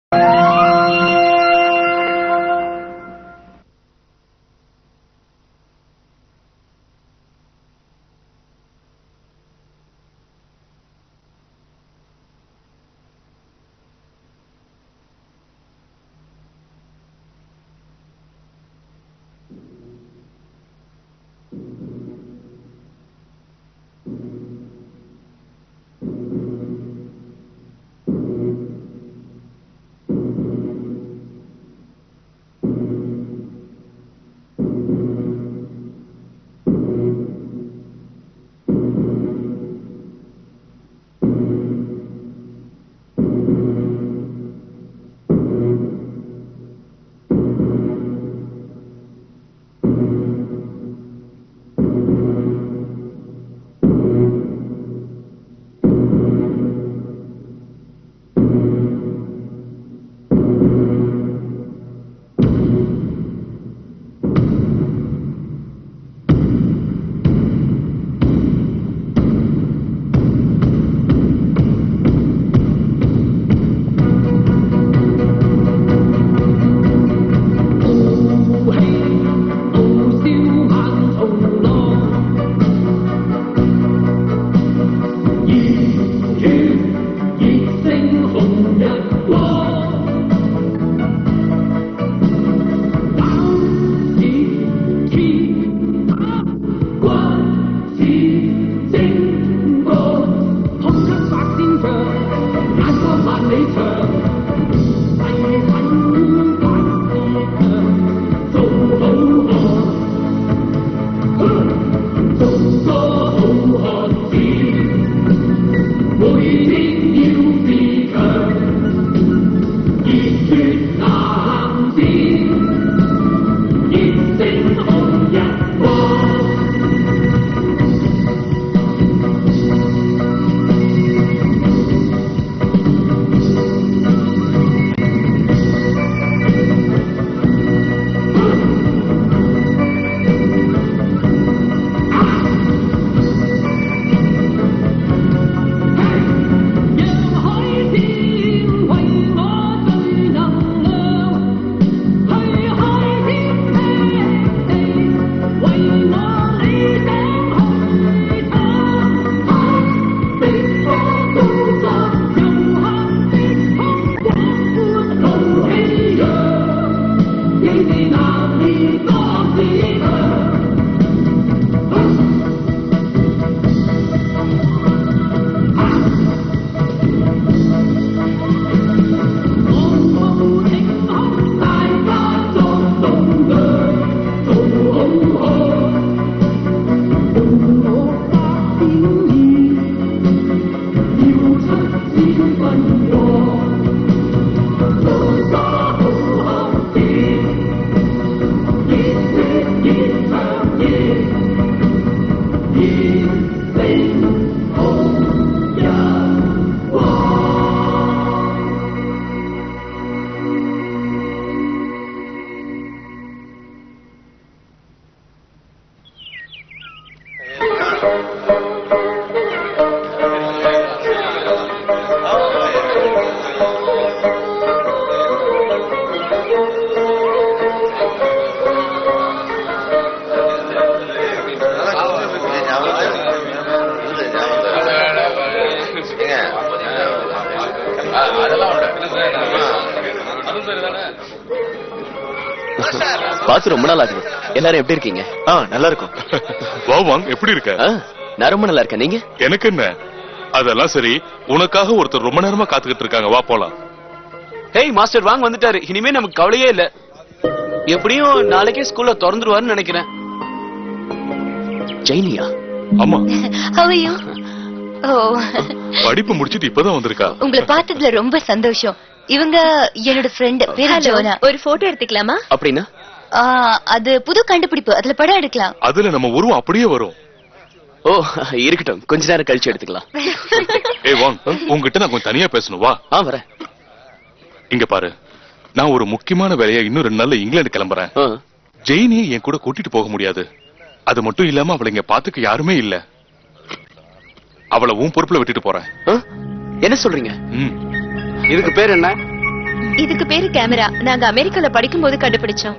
பார்த்து ரொம்ப நாள் ஆகுது எல்லாரும் எப்படி இருக்கீங்க ஆ நல்லா இருக்கும் வா வாங் எப்படி இருக்க ஆ, நான் ரொம்ப நல்லா இருக்கேன் நீங்க எனக்கு என்ன அதெல்லாம் சரி உனக்காக ஒருத்தர் ரொம்ப நேரமா காத்துக்கிட்டு இருக்காங்க வா போலாம் ஹேய் மாஸ்டர் வாங்க வந்துட்டாரு இனிமே நமக்கு கவலையே இல்ல எப்படியும் நாளைக்கே ஸ்கூல்ல திறந்துருவாருன்னு நினைக்கிறேன் ஜெயினியா ஆமா How are you? ஓ படிப்பு முடிச்சிட்டு இப்பதான் வந்திருக்கா உங்களை பார்த்ததுல ரொம்ப சந்தோஷம் இவங்க என்னோட ஃப்ரெண்ட் பேரு ஜோனா ஒரு போட்டோ எடுத்துக்கலாமா அப்படின்னா ஆ, அது புது கண்டுபிடிப்பு அதுல படம் எடுக்கலாம் அதுல நம்ம உருவம் அப்படியே வரும் ஓ இருக்கட்டும் கொஞ்ச நேரம் கழிச்சு எடுத்துக்கலாம் ஏய் வாங் உங்ககிட்ட நான் கொஞ்சம் தனியா பேசணும் வா ஆ வரேன் இங்க பாரு நான் ஒரு முக்கியமான வேலையா இன்னும் ரெண்டு நாள்ல இங்கிலாந்து கிளம்புறேன் ஆ, ஜெயினியை என் கூட கூட்டிட்டு போக முடியாது அது மட்டும் இல்லாம அவளை இங்க பாத்துக்க யாருமே இல்ல அவளை உன் பொறுப்புல விட்டுட்டு போறேன் ஆ, என்ன சொல்றீங்க ம் இதுக்கு பேர் என்ன இதுக்கு பேரு கேமரா நாங்க அமெரிக்கால படிக்கும்போது கண்டுபிடிச்சோம்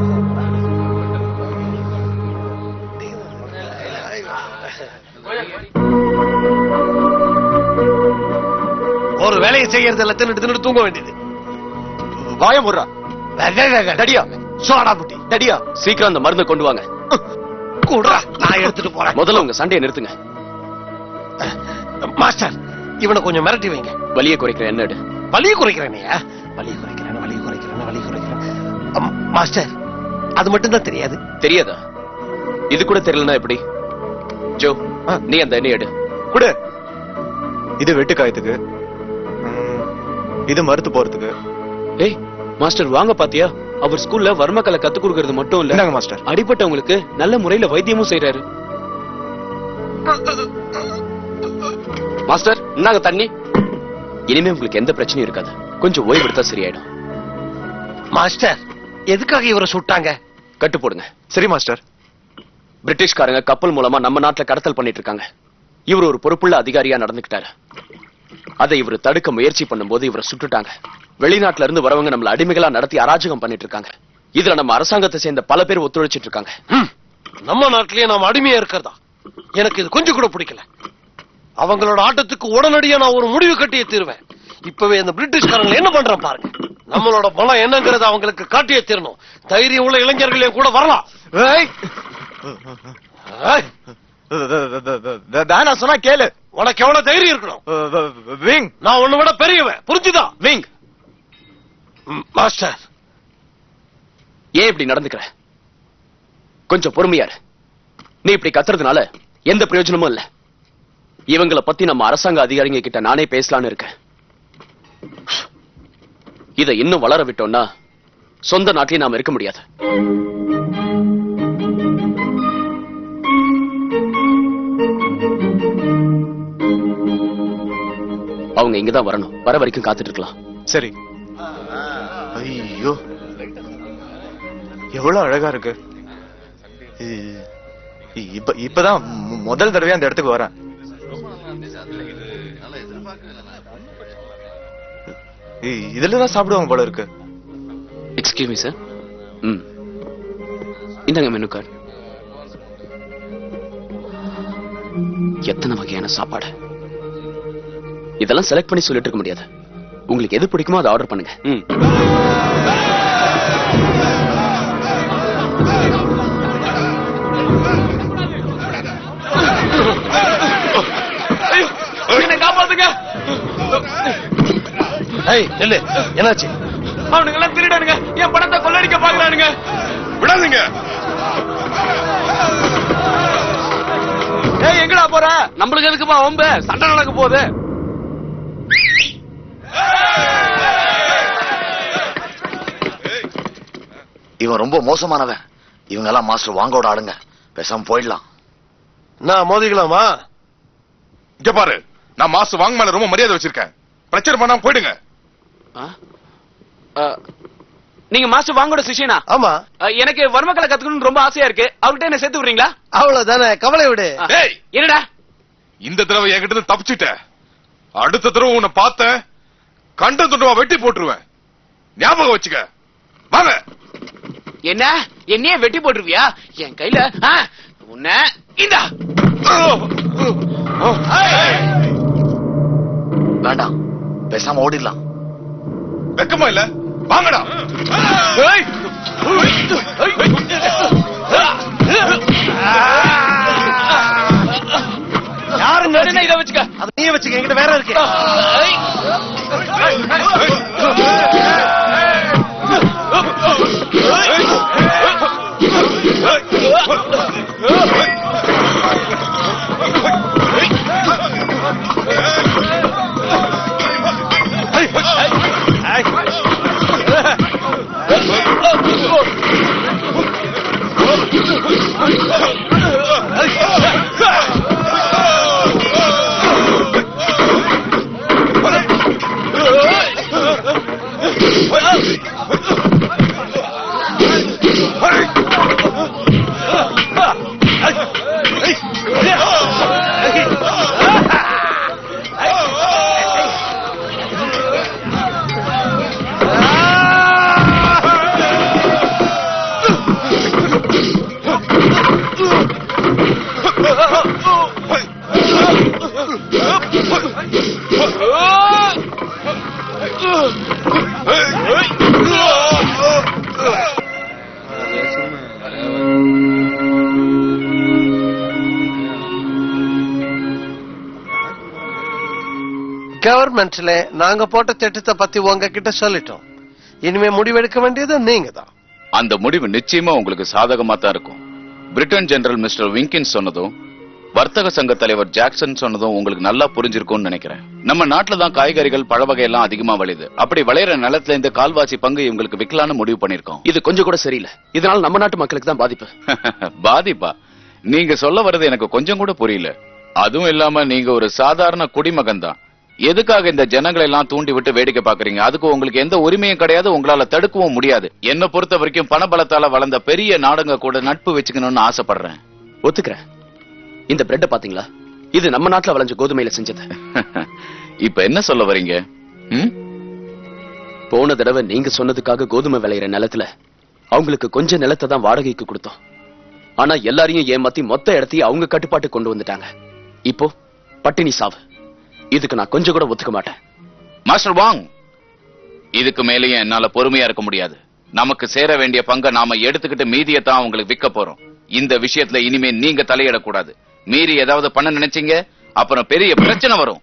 ஒரு வேலையை செய்யறது இல்ல தின்னு தின்னு தூங்க வேண்டியது வாய முடுறா தடியா சோடா புட்டி தடியா சீக்கிரம் அந்த மருந்தை கொண்டு வாங்க கூடுறா நான் எடுத்துட்டு போறேன் முதல்ல உங்க சண்டையை நிறுத்துங்க மாஸ்டர் இவனை கொஞ்சம் மிரட்டி வைங்க வலியை குறைக்கிற என்ன எடு வலிய குறைக்கிறேனையா வலிய குறைக்கிறேன் வலிய குறைக்கிறேன் வலிய குறைக்கிறேன் அம், மாஸ்டர் அது மட்டும் தான் தெரியாது தெரியாதா இது கூட தெரியலனா எப்படி ஜோ ஆ. நீ அந்த எண்ணெய் எடு குடு இது வெட்டு காயத்துக்கு ம், இது மறுத்து போறதுக்கு ஏய் மாஸ்டர் வாங்க பாத்தியா அவர் ஸ்கூல்ல வர்மக்கலை கத்து கொடுக்கறது மட்டும் இல்ல இந்தாங்க மாஸ்டர் அடிபட்டவங்களுக்கு நல்ல முறையில வைத்தியமும் செய்யறாரு மாஸ்டர் இந்தாங்க தண்ணி இனிமே உங்களுக்கு எந்த பிரச்சனையும் இருக்காது கொஞ்சம் ஓய்வு எடுத்தா சரியாயிடும் மாஸ்டர் எதுக்காக இவரை சுட்டாங்க கட்டு போடுங்க சரி மாஸ்டர் பிரிட்டிஷ்காரங்க கப்பல் மூலமா நம்ம நாட்டுல கடத்தல் பண்ணிட்டு இருக்காங்க இவர் ஒரு பொறுப்புள்ள அதிகாரியா நடந்துக்கிட்டாரு அதை இவர் தடுக்க முயற்சி பண்ணும்போது இவரை சுட்டுட்டாங்க வெளிநாட்டுல இருந்து வரவங்க நம்மள அடிமைகளா நடத்தி அராஜகம் பண்ணிட்டு இருக்காங்க இதுல நம்ம அரசாங்கத்தை சேர்ந்த பல பேர் ஒத்துழைச்சிட்டு இருக்காங்க ம், நம்ம நாட்டிலேயே நாம அடிமையா இருக்கிறதா எனக்கு இது கொஞ்சம் கூட பிடிக்கல அவங்களோட ஆட்டத்துக்கு உடனடியா நான் ஒரு முடிவு கட்டியே தீருவேன் இப்பவே இந்த பிரிட்டிஷ்காரங்க என்ன பண்றேன் பாருங்க நம்மளோட பலம் என்னங்கறத அவங்களுக்கு காட்டியே தீரணும் தைரியம் உள்ள இளைஞர்களே கூட வரலாம் ஏய்! ஏய், வேணா சொன்னா கேளு உனக்கு எவ்வளவு தைரியம் இருக்கணும் விங் நான் உன்னை விட பெரியவன் புரிஞ்சுதா விங் ம், மாஸ்டர் ஏன் இப்படி நடந்துக்கிற கொஞ்சம் பொறுமையா இரு. நீ இப்படி கத்துறதுனால எந்த பிரயோஜனமும் இல்ல இவங்கள பத்தி நம்ம அரசாங்க அதிகாரிங்க கிட்ட நானே பேசலாம்னு இருக்கேன் இதை இன்னும் வளர விட்டோம்னா சொந்த நாட்டிலே நாம இருக்க முடியாது அவங்க இங்கதான் வரணும் வர வரைக்கும் காத்துட்டு இருக்கலாம் சரி ஐயோ எவ்வளவு அழகா இருக்கு இ- இப்ப இப்பதான் மு- முதல் தடவையா அந்த இடத்துக்கு வரேன் இ- இதுலதான் சாப்பிடுவாங்க போல இருக்கு எக்ஸ்கியூஸ் மீ சார் ம் இந்தாங்க மெனு கார்டு எத்தனை வகையான சாப்பாடு இதெல்லாம் செலக்ட் பண்ணி சொல்லிட்டு இருக்க முடியாது உங்களுக்கு எது பிடிக்குமோ அதை ஆர்டர் பண்ணுங்க ம் என்ன காப்பாத்துங்க ஏய் நெல்லு என்னாச்சு அவனுங்க எல்லாம் திருடானுங்க என் பணத்தை கொள்ளடிக்க பாக்குறானுங்க விடாதீங்க ஏய் எங்கடா போற நம்மளுக்கு எதுக்குப்பா வம்பு சண்டை நடக்க போகுது இவன் ரொம்ப மோசமானவன் இவங்க எல்லாம் மாஸ்டர் வாங்கோட ஆளுங்க பேசாம போயிடலாம் நான் மோதிக்கலாமா இங்க பாரு நான் மாசம் வாங்க மேல ரொம்ப மரியாதை வச்சிருக்கேன் பிரச்சனை பண்ணாம போயிடுங்க ஆ? ஆ, நீங்க மாஸ்டர் வாங்கோட சிஷியனா ஆமா ஆ, எனக்கு வர்மக்கலை கத்துக்கணும்னு ரொம்ப ஆசையா இருக்கு அவர்கிட்ட என்ன சேர்த்து விடுறீங்களா அவ்வளவுதானே கவலை விடு ஆ. டேய் என்னடா இந்த தடவை என்கிட்ட இருந்து தப்பிச்சிட்ட அடுத்த தடவை உன்னை பார்த்த கண்ட துண்டமா வெட்டி போட்டுருவேன் ஞாபகம் வச்சுக்க வாங்க என்ன என்னையே வெட்டி போட்டுருவியா என் கையில ஆ, உன்னை இந்தா வேண்டாம் பேசாம ஓடிடலாம் வெக்கமா இல்ல வாங்கடா ஏய்! யாருங்க உடனே இதை வச்சுக்க அது நீயே வச்சுக்க என்கிட்ட வேற இருக்கு ஏய்! கவர்மெண்ட்ல நாங்க போட்ட திட்டத்தை பத்தி உங்ககிட்ட சொல்லிட்டோம் இனிமே முடிவெடுக்க வேண்டியது நீங்க தான் அந்த முடிவு நிச்சயமா உங்களுக்கு சாதகமா தான் இருக்கும் பிரிட்டன் ஜெனரல் மிஸ்டர் விங்கின் சொன்னதும் வர்த்தக சங்க தலைவர் ஜாக்சன் சொன்னதும் உங்களுக்கு நல்லா புரிஞ்சிருக்கும்னு நினைக்கிறேன் நம்ம நாட்டுல தான் காய்கறிகள் பழ வகை எல்லாம் அதிகமா விளையுது அப்படி விளையிற நிலத்துல இந்த கால்வாசி பங்கு இவங்களுக்கு விக்கலான்னு முடிவு பண்ணிருக்கோம் இது கொஞ்சம் கூட சரியில்லை இதனால நம்ம நாட்டு மக்களுக்கு தான் பாதிப்பு பாதிப்பா நீங்க சொல்ல வர்றது எனக்கு கொஞ்சம் கூட புரியல அதுவும் இல்லாம நீங்க ஒரு சாதாரண குடிமகன் தான் எதுக்காக இந்த ஜனங்களை எல்லாம் தூண்டி விட்டு வேடிக்கை பாக்குறீங்க அதுக்கு உங்களுக்கு எந்த உரிமையும் கிடையாது உங்களால தடுக்கவும் முடியாது என்ன பொறுத்த வரைக்கும் பணபலத்தால வளர்ந்த பெரிய நாடுங்க கூட நட்பு வச்சுக்கணும்னு ஆசைப்படுறேன் ஒத்துக்கிறேன் இந்த பிரெட்டை பாத்தீங்களா இது நம்ம நாட்டுல விளைஞ்ச கோதுமையில செஞ்சது இப்ப என்ன சொல்ல வரீங்க ம்? போன தடவை நீங்க சொன்னதுக்காக கோதுமை விளையிற நிலத்துல அவங்களுக்கு கொஞ்சம் நிலத்தை தான் வாடகைக்கு கொடுத்தோம் ஆனா எல்லாரையும் ஏமாத்தி மொத்த இடத்தையும் அவங்க கட்டுப்பாட்டு கொண்டு வந்துட்டாங்க இப்போ பட்டினி சாவு இதுக்கு நான் கொஞ்சம் கூட ஒத்துக்க மாட்டேன் மாஸ்டர் வாங் இதுக்கு மேலேயும் என்னால பொறுமையா இருக்க முடியாது நமக்கு சேர வேண்டிய பங்கை நாம எடுத்துக்கிட்டு மீதியை தான் உங்களுக்கு விற்க போறோம் இந்த விஷயத்துல இனிமே நீங்க தலையிடக்கூடாது மீறி ஏதாவது பண்ண நினைச்சீங்க அப்புறம் பெரிய பிரச்சனை வரும்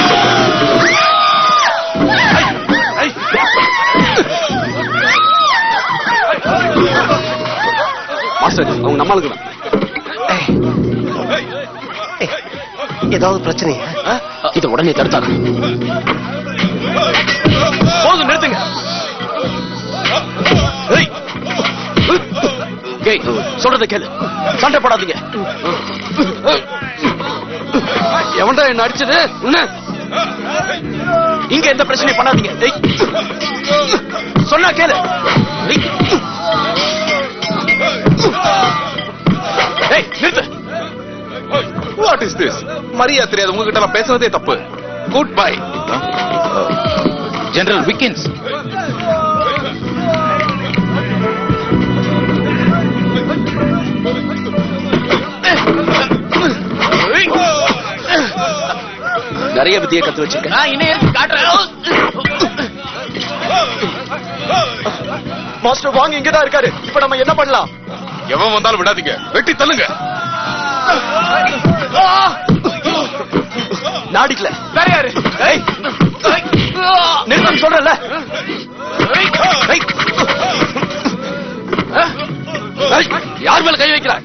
மாஸ்டர் அவங்க நம்மளுக்கு தான் ஏதாவது பிரச்சனையா இதை உடனே தடுத்தாங்க போதும் நிறுத்துங்க ஏய். ஏய், சொல்றத கேளு சண்டை போடாதீங்க எவன்டா என்ன அடிச்சது உன்ன இங்க எந்த பிரச்சனையும் பண்ணாதீங்க ஏய். சொன்னா கேளு ஏய். ஏய், நிறுத்து வாட் இஸ் திஸ் மரியாதை தெரியாது உங்ககிட்ட நான் பேசுனதே தப்பு குட் பை ஜெனரல் விக்கின்ஸ் நிறைய வித்தியை கத்து வச்சிருக்கேன் மாஸ்டர் வாங்க இங்கதான் இருக்காரு இப்ப நம்ம என்ன பண்ணலாம் எவன் வந்தாலும் விடாதீங்க வெட்டி தள்ளுங்க நாடிக்கல வேற யாரு ஏய். நிறுத்தம் சொல்றல யார் மேல கை வைக்கிறாய்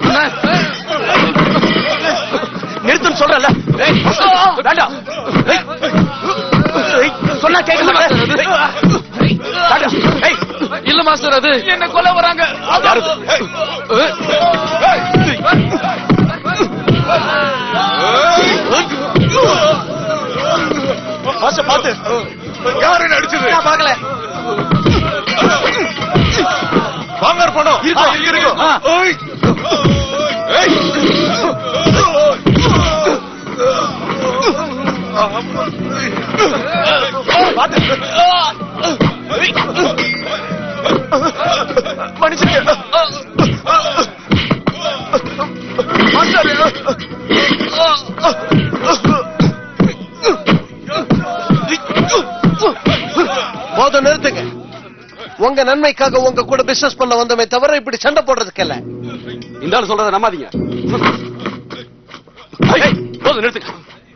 நிறுத்தம் சொல்றல வேண்டாம் ஏய். ஏய், சொன்னா கேட்க மாட்டேன் இல்ல மாஸ்டர் அது என்ன கொல்ல வராங்க யாரு மாஸ்டர் பாத்து யாரு என்ன அடிச்சது பாக்கல வாங்க பணம் இருக்கும், இருக்கும். ஆ. ஓய். ஏய். பாத்து மன்னிச்சிருங்க மாஸ்டர் போதும் நிறுத்துங்க உங்க நன்மைக்காக உங்க கூட பிசினஸ் பண்ண வந்தோமே தவிர இப்படி சண்டை போடுறதுக்கு இல்ல இந்த ஆளு சொல்றத நம்பாதீங்க ஏய், போதும் நிறுத்துங்க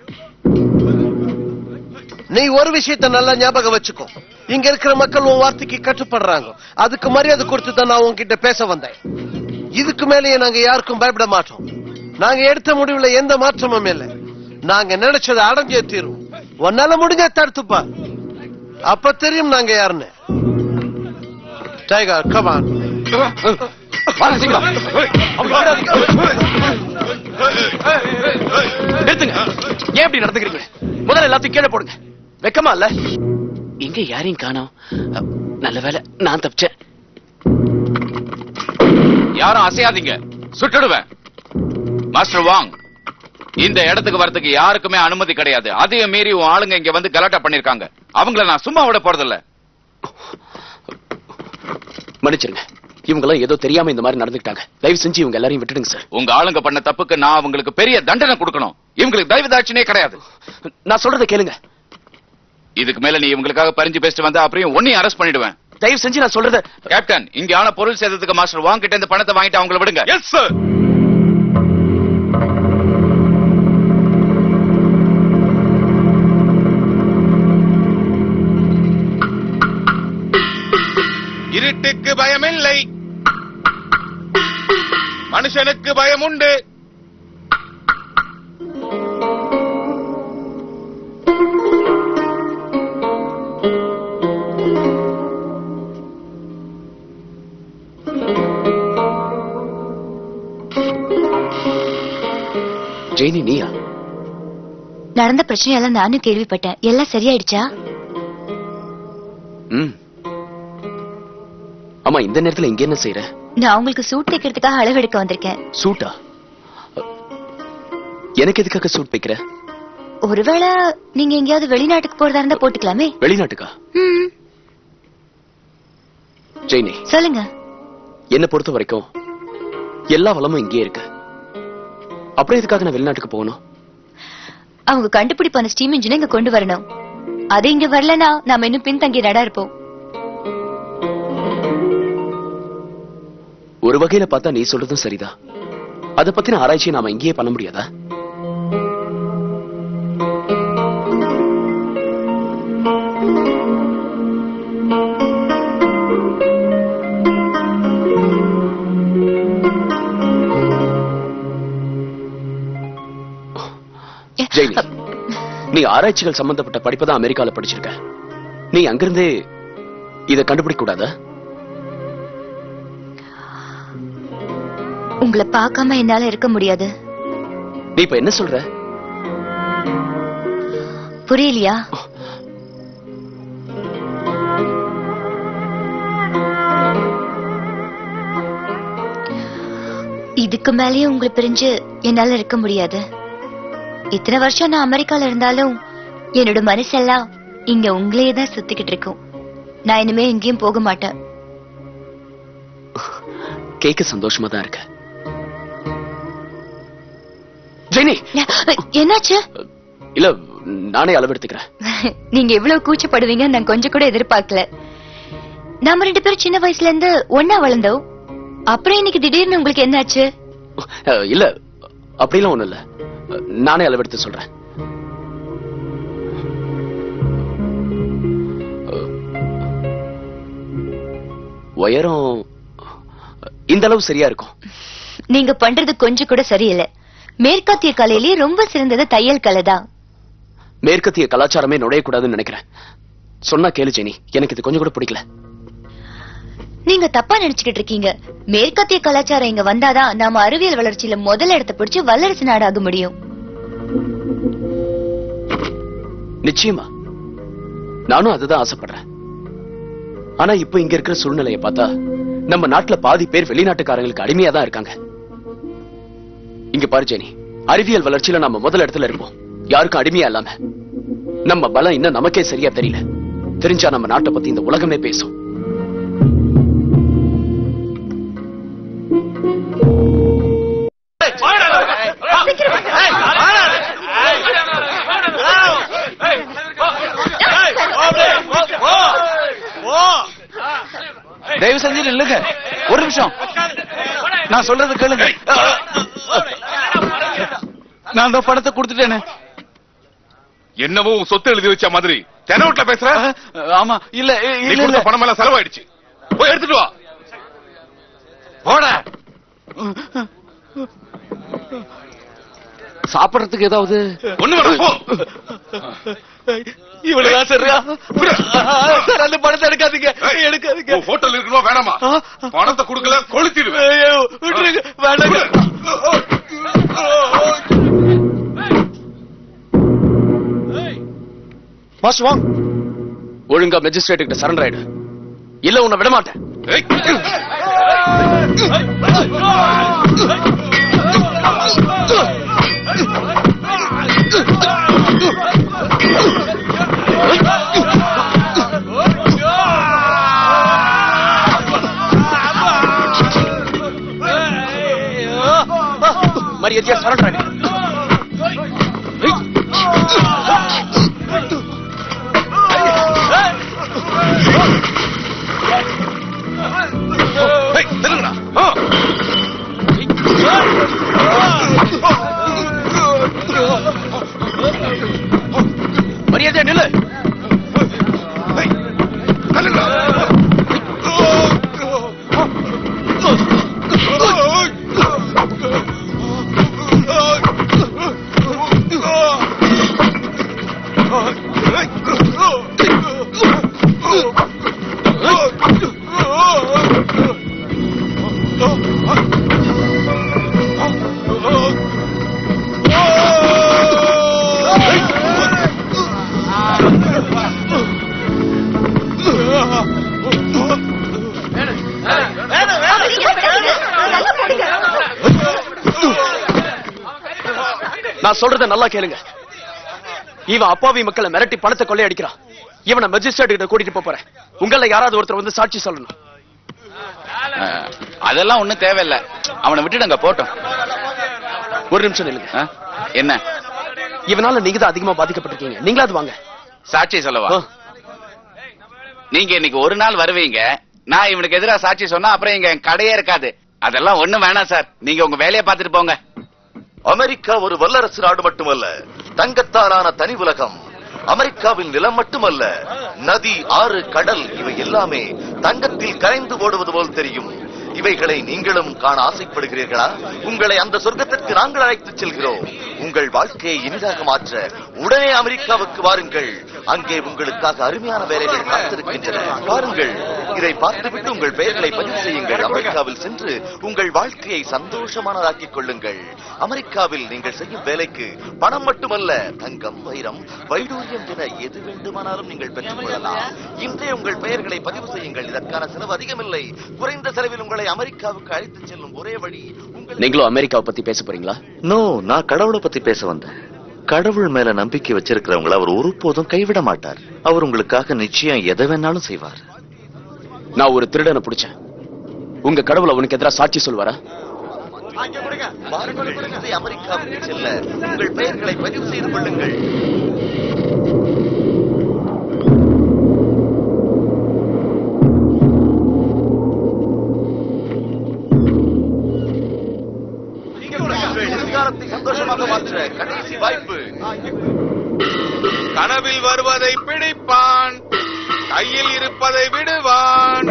நீ ஒரு விஷயத்த நல்லா ஞாபகம் வச்சுக்கோ இங்க இருக்கிற மக்கள் உன் வார்த்தைக்கு கட்டுப்படுறாங்க அதுக்கு மரியாதை கொடுத்து தான் நான் உன்கிட்ட பேச வந்தேன் இதுக்கு மேலேயே நாங்க யாருக்கும் பயப்பட மாட்டோம் நாங்க எடுத்த முடிவுல எந்த மாற்றமும் இல்லை நாங்க நினைச்சதை அடைஞ்சே தீரும் உன்னால முடிஞ்ச தடுத்துப்பா அப்ப தெரியும் நாங்க யாருன்னு டைகர் கமான் வாங்க சீக்கிரம் அப்படி விடாதீங்க. நிறுத்துங்க ஏன் இப்படி நடந்துக்கிறீங்க முதல்ல எல்லாத்தையும் கீழே போடுங்க வெக்கமா இல்ல இங்க யாரையும் காணோம் அ, நல்ல வேலை நான் தப்பிச்சேன் யாரும் அசையாதீங்க சுட்டுடுவேன் மாஸ்டர் வாங் இந்த இடத்துக்கு வரதுக்கு யாருக்குமே அனுமதி கிடையாது அதையும் மீறி உன் ஆளுங்க இங்க வந்து கலாட்டா பண்ணிருக்காங்க அவங்கள நான் சும்மா விட போறதில்ல மன்னிச்சிருங்க இவங்க எல்லாம் ஏதோ தெரியாம இந்த மாதிரி நடந்துக்கிட்டாங்க தயவு செஞ்சு இவங்க எல்லாரையும் விட்டுடுங்க சார் உங்க ஆளுங்க பண்ண தப்புக்கு நான் அவங்களுக்கு பெரிய தண்டனை கொடுக்கணும் இவங்களுக்கு தயவு தாட்சினே கிடையாது நான் சொல்றத கேளுங்க இதுக்கு மேல நீ இவங்களுக்காக பறிஞ்சு பேசிட்டு வந்தா அப்புறம் உன்னையும் அரெஸ்ட் பண்ணிடுவேன் தயவு செஞ்சு நான் சொல்றத கேப்டன் இங்க ஆன பொருள் சேதத்துக்கு மாஸ்டர் வாங் கிட்ட இந்த பணத்தை வாங்கிட்டு அவங்கள விடுங்க எஸ் சார் இருட்டுக்கு பயமில்லை மனுஷனுக்கு பயம் உண்டு ஜெயினி நீயா நடந்த பிரச்சனையெல்லாம் நானும் கேள்விப்பட்டேன் எல்லாம் சரியாயிடுச்சா ம் ஆமா இந்த நேரத்துல இங்க என்ன செய்யற நான் உங்களுக்கு சூட் தைக்கிறதுக்காக அளவெடுக்க வந்திருக்கேன் சூட்டா எனக்கு எதுக்காக சூட் வைக்கிற ஒருவேளை நீங்க எங்கேயாவது வெளிநாட்டுக்கு போறதா இருந்தா போட்டுக்கலாமே வெளிநாட்டுக்கா ம், ஜெயினி சொல்லுங்க என்ன பொறுத்த வரைக்கும் எல்லா வளமும் இங்கேயே இருக்கு அப்புறம் எதுக்காக நான் வெளிநாட்டுக்கு போகணும் அவங்க கண்டுபிடிப்பான ஸ்டீம் இன்ஜினை இங்க கொண்டு வரணும் அது இங்க வரலனா நாம இன்னும் பின்தங்கி நடா இருப்போம் ஒரு வகையில பார்த்தா நீ சொல்றதும் சரிதான் அத பத்தின ஆராய்ச்சி நாம இங்கேயே பண்ண முடியாதா ஜெயினி நீ ஆராய்ச்சிகள் சம்பந்தப்பட்ட படிப்பை தான் அமெரிக்கால படிச்சிருக்க நீ அங்கிருந்தே இத கண்டுபிடிக்க கூடாதா உங்களை பார்க்காம என்னால இருக்க முடியாது நீ இப்ப என்ன சொல்ற புரியலையா இதுக்கு மேலயும் உங்களை பிரிஞ்சு என்னால இருக்க முடியாது இத்தனை வருஷம் நான் அமெரிக்கால இருந்தாலும் என்னோட மனசெல்லாம் இங்க உங்களையே தான் சுத்திக்கிட்டு இருக்கும் நான் இனிமே எங்கேயும் போக மாட்டேன் கேட்க சந்தோஷமா தான் இருக்க ஜெயினி என்னாச்சு இல்ல நானே அளவெடுத்துக்கிறேன் நீங்க எவ்வளவு கூச்சப்படுவீங்க நான் கொஞ்சம் கூட எதிர்பார்க்கல நாம ரெண்டு பேரும் சின்ன வயசுல இருந்து ஒன்னா வளர்ந்தோம் அப்புறம் இன்னைக்கு திடீர்னு உங்களுக்கு என்னாச்சு அஹ், இல்ல அப்படிலாம் ஒண்ணும் இல்ல அஹ், நானே அளவெடுத்து சொல்றேன் அஹ், உயரம் இந்த அளவு சரியா இருக்கும் நீங்க பண்றது கொஞ்சம் கூட சரியில்லை மேற்கத்திய கலையிலேயே ரொம்ப சிறந்தது தையல் கலை தான் மேற்கத்திய கலாச்சாரமே நுழையக்கூடாதுன்னு நினைக்கிறேன் சொன்னா கேளு ஜெனி எனக்கு இது கொஞ்சம் கூட பிடிக்கல நீங்க தப்பா நினைச்சுக்கிட்டு இருக்கீங்க மேற்கத்திய கலாச்சாரம் இங்க வந்தாதான் நாம அறிவியல் வளர்ச்சியில முதல் இடத்தை பிடிச்சு வல்லரசு நாடாக முடியும் நிச்சயமா நானும் அதுதான் ஆசைப்படுறேன் ஆனா இப்ப இங்க இருக்கிற சூழ்நிலையை பார்த்தா நம்ம நாட்டுல பாதி பேர் வெளிநாட்டுக்காரங்களுக்கு அடிமையா தான் இருக்காங்க இங்க பாரு ஜெனி அறிவியல் வளர்ச்சியில நம்ம முதல் இடத்துல இருப்போம் யாருக்கும் அடிமையா இல்லாம நம்ம பலம் இன்னும் நமக்கே சரியா தெரியல தெரிஞ்சா நம்ம நாட்டை பத்தி இந்த உலகமே பேசும் தயவு செஞ்சு நில்லுங்க ஒரு நிமிஷம் நான் சொல்றது கேளுங்க நான் அந்த படத்தை கொடுத்துட்டேனே என்னவோ உன் சொத்து எழுதி வச்ச மாதிரி தெனவுட்ல பேசுற ஆமா இல்ல நீ இல்ல கொடுத்த இல்ல பணம் எல்லாம் செலவாயிடுச்சு போய் எடுத்துட்டு வா போட சாப்பிடறதுக்கு ஏதாவது ஒண்ணு வேணாம் போ இவ்வளவுதான் சரியா சார் அந்த படத்தை எடுக்காதீங்க ஏய், எடுக்காதீங்க உன் ஹோட்டல் இருக்கணுமா வேணாமா பணத்தை கொடுக்கல கொளுத்திடுவேன் ஐயோ, விட்டுருங்க வேண்டாங்க மாஸ்டர் வாங்க ஒழுங்கா மெஜிஸ்ட்ரேட் கிட்ட சரண்டர் ஆயிடு இல்ல உன்னை விட மாட்டேன் ஏய். மரியாதையா சரண்டர் ஆயிடு ஏய், நில்லுங்கடா. ஆ. மரியாதையா நில்லு ஏய், நில்லுங்கடா. நான் சொல்றத நல்லா கேளுங்க இவன் அப்பாவி மக்களை மிரட்டி பணத்தை கொள்ளையடிக்கிறான் இவனை மெஜிஸ்ட்ரேட் கிட்ட கூட்டிட்டு போப் போறேன் உங்கள யாராவது ஒருத்தர் வந்து சாட்சி சொல்லணும் அஹ், அதெல்லாம் ஒண்ணும் தேவையில்ல அவனை விட்டுடுங்க போட்டோம் ஒரு நிமிஷம் நில்லுங்க அஹ், என்ன இவனால நீங்க தான் அதிகமா பாதிக்கப்பட்டிருக்கீங்க நீங்களாவது வாங்க சாட்சி சொல்லவா ஆ. நீங்க இன்னைக்கு ஒரு நாள் வருவீங்க நான் இவனுக்கு எதிரா சாட்சி சொன்னா அப்புறம் இங்க என் கடையே இருக்காது அதெல்லாம் ஒண்ணும் வேணாம் சார் நீங்க உங்க வேலையை பார்த்துட்டு போங்க அமெரிக்கா ஒரு வல்லரசு நாடு மட்டுமல்ல தங்கத்தாலான தனி உலகம் அமெரிக்காவின் நிலம் மட்டுமல்ல நதி ஆறு கடல் இவை எல்லாமே தங்கத்தில் கரைந்து ஓடுவது போல் தெரியும் இவைகளை நீங்களும் காண ஆசைப்படுகிறீர்களா உங்களை அந்த சொர்க்கத்திற்கு நாங்கள் அழைத்துச் செல்கிறோம் உங்கள் வாழ்க்கையை இனிதாக மாற்ற உடனே அமெரிக்காவுக்கு வாருங்கள் அங்கே உங்களுக்காக அருமையான வேலைகள் காத்திருக்கின்றன வாருங்கள் இதை பார்த்துவிட்டு உங்கள் பெயர்களை பதிவு செய்யுங்கள் அமெரிக்காவில் சென்று உங்கள் வாழ்க்கையை சந்தோஷமானதாக்கிக் கொள்ளுங்கள் அமெரிக்காவில் நீங்கள் செய்யும் வேலைக்கு பணம் மட்டுமல்ல தங்கம் வைரம் வைடூரியம் என எது வேண்டுமானாலும் நீங்கள் பெற்றுக் கொள்ளலாம் இன்றே உங்கள் பெயர்களை பதிவு செய்யுங்கள் இதற்கான செலவு அதிகமில்லை குறைந்த செலவில் உங்களை அமெரிக்காவுக்கு அழைத்துச் செல்லும் ஒரே வழி உங்களுக்கு நீங்களும் அமெரிக்காவை பத்தி பேச போறீங்களா நோ நான் கடவுளை பத்தி பேச வந்தேன் கடவுள் மேல நம்பிக்கை வச்சிருக்கிறவங்கள அவர் ஒருபோதும் கைவிட மாட்டார் அவர் உங்களுக்காக நிச்சயம் எதை வேணாலும் செய்வார் நான் ஒரு திருடனை பிடிச்சேன் உங்க கடவுள் அவனுக்கு எதிராக சாட்சி சொல்வாரா வாருங்கள், இன்றே அமெரிக்காவுக்கு செல்ல உங்கள் பெயர்களை பதிவு செய்து கொள்ளுங்கள் உங்கள் எதிர்காலத்தை சந்தோஷமாக மாற்ற கடைசி வாய்ப்பு கனவில் வருவதை பிடிப்பான் கையில் இருப்பதை விடுவான்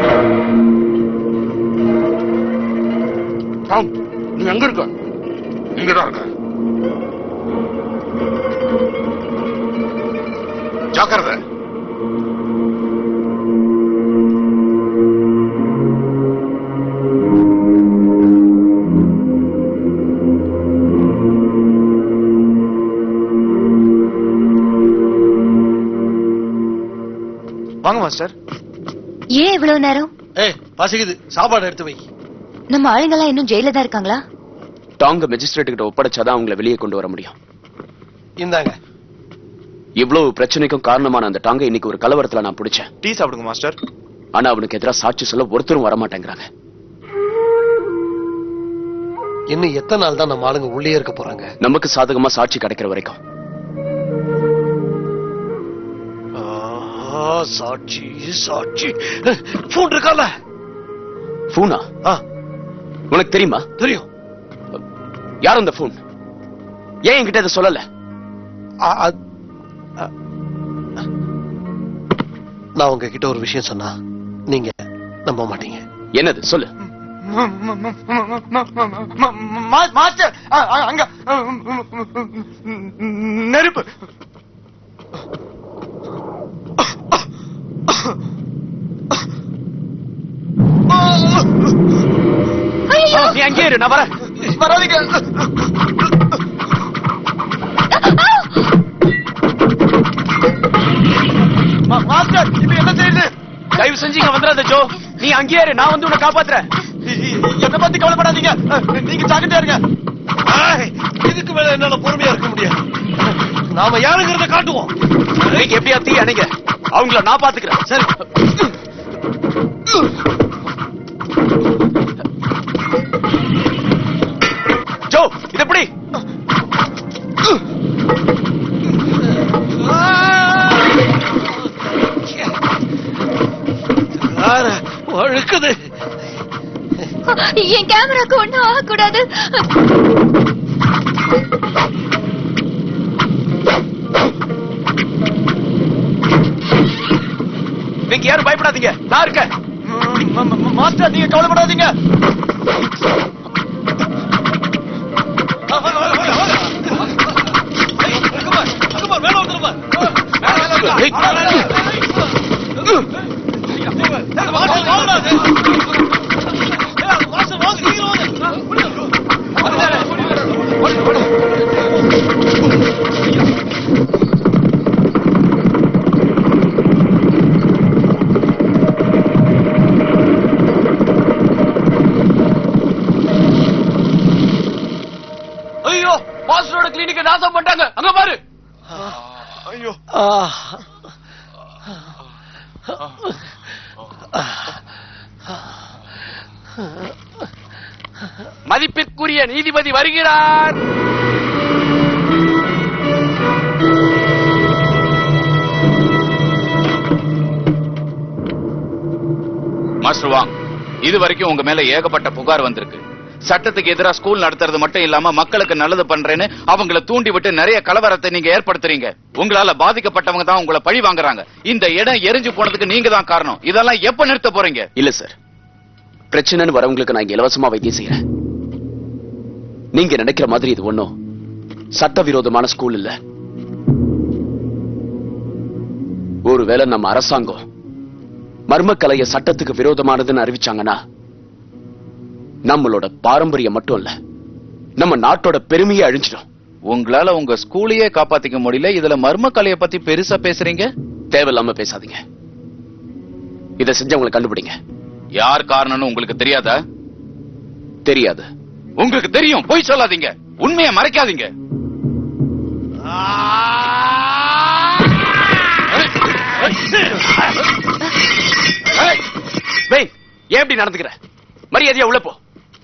நீ எங்க இருக்க இங்கதான் இருக்க ஜாக்கிரதை வாங்க மாஸ்டர் ஏன் இவ்வளவு நேரம் ஏய் பசிக்குது சாப்பாடு எடுத்து வை நம்ம ஆளுங்கெல்லாம் இன்னும் ஜெயில தான் இருக்காங்களா டாங்க மெஜிஸ்ட்ரேட் கிட்ட ஒப்படைச்சாதான் அவங்கள வெளியே கொண்டு வர முடியும் இந்தாங்க இவ்வளவு பிரச்சனைக்கும் காரணமான அந்த டாங்க இன்னைக்கு ஒரு கலவரத்துல நான் பிடிச்சேன் டீ சாப்பிடுங்க மாஸ்டர் ஆனா அவனுக்கு எதிராக சாட்சி சொல்ல ஒருத்தரும் வர மாட்டேங்கிறாங்க இன்னும் எத்தனை நாள் தான் நம்ம ஆளுங்க உள்ளே இருக்க போறாங்க நமக்கு சாதகமா சாட்சி கிடைக்கிற வரைக்கும் ஆ, சாட்சி சாட்சி போன் இருக்கால ஃபோனா ஆ, உனக்கு தெரியுமா தெரியும் யார் அந்த ஃபோன் ஏன் என்கிட்ட இதை சொல்லல ஆ, ஆ, ஆ. நான் உங்ககிட்ட ஒரு விஷயம் சொன்னா நீங்க நம்ப மாட்டீங்க என்னது சொல்லு மாஸ்டர் அங்க நெருப்பு நீ அங்கே இரு நான் வரேன் வராதீங்க மா- மாஸ்டர் இப்ப என்ன செய்யுது தயவு செஞ்சு இங்க வந்துடாத ஜோ நீ அங்கேயே இரு நான் வந்து உன்னை காப்பாத்துறேன் என்ன பத்தி கவலைப்படாதீங்க நீங்க ஜாக்கிரதையா இருங்க ஏய், இதுக்கு மேல என்னால பொறுமையா இருக்க முடியாது நாம யாருங்கிறத காட்டுவோம் நீங்க எப்படியா தீ அணைங்க அவங்கள நான் பாத்துக்கிறேன் சரி ஜோ இது எப்படி ஆற, வழுக்குது என் கேமராக்கு ஒண்ணும் ஆகக்கூடாது நீங்க யாரும் பயப்படாதீங்க நான் இருக்கேன் ம- ம- மாஸ்டர் நீங்க கவலைப்படாதீங்க வாங்க, வாங்க, வாங்க, வாங்க. ஏய், அங்குமார், அங்குமார், மேல வந்துருமா ஏய், ஐயோ மாஸ்டரோட கிளினிக்க நாசம் பண்ணிட்டாங்க அங்க பாரு ஐயோ மதிப்பிற்குரிய நீதிபதி வருகிறார் மாஸ்டர் வாங் இது வரைக்கும் உங்க மேல ஏகப்பட்ட புகார் வந்திருக்கு சட்டத்துக்கு எதிரா ஸ்கூல் நடத்துறது மட்டும் இல்லாம மக்களுக்கு நல்லது பண்றேன்னு அவங்கள தூண்டி விட்டு நிறைய கலவரத்தை நீங்க ஏற்படுத்துறீங்க உங்களால பாதிக்கப்பட்டவங்க தான் உங்களை பழி வாங்குறாங்க இந்த இடம் எரிஞ்சு போனதுக்கு நீங்க தான் காரணம் இதெல்லாம் எப்ப நிறுத்த போறீங்க இல்ல சார் பிரச்சனைன்னு வரவங்களுக்கு நான் இங்க இலவசமா வைத்தியம் செய்யறேன் நீங்க நினைக்கிற மாதிரி இது ஒண்ணும் சட்டவிரோதமான ஸ்கூல் இல்ல ஒருவேளை நம்ம அரசாங்கம் மர்மக்கலைய சட்டத்துக்கு விரோதமானதுன்னு அறிவிச்சாங்கன்னா நம்மளோட பாரம்பரியம் மட்டும் இல்ல நம்ம நாட்டோட பெருமையே அழிஞ்சிடும் உங்களால உங்க ஸ்கூலையே காப்பாத்திக்க முடியல இதுல மர்ம கலைய பத்தி பெருசா பேசுறீங்க தேவையில்லாம பேசாதீங்க இத செஞ்சவங்களை கண்டுபிடிங்க யார் காரணம்னு உங்களுக்கு தெரியாதா தெரியாது உங்களுக்கு தெரியும் போய் சொல்லாதீங்க உண்மையை மறைக்காதீங்க வெயின் ஏன் இப்படி நடந்துக்கிற மரியாதையா உள்ள போ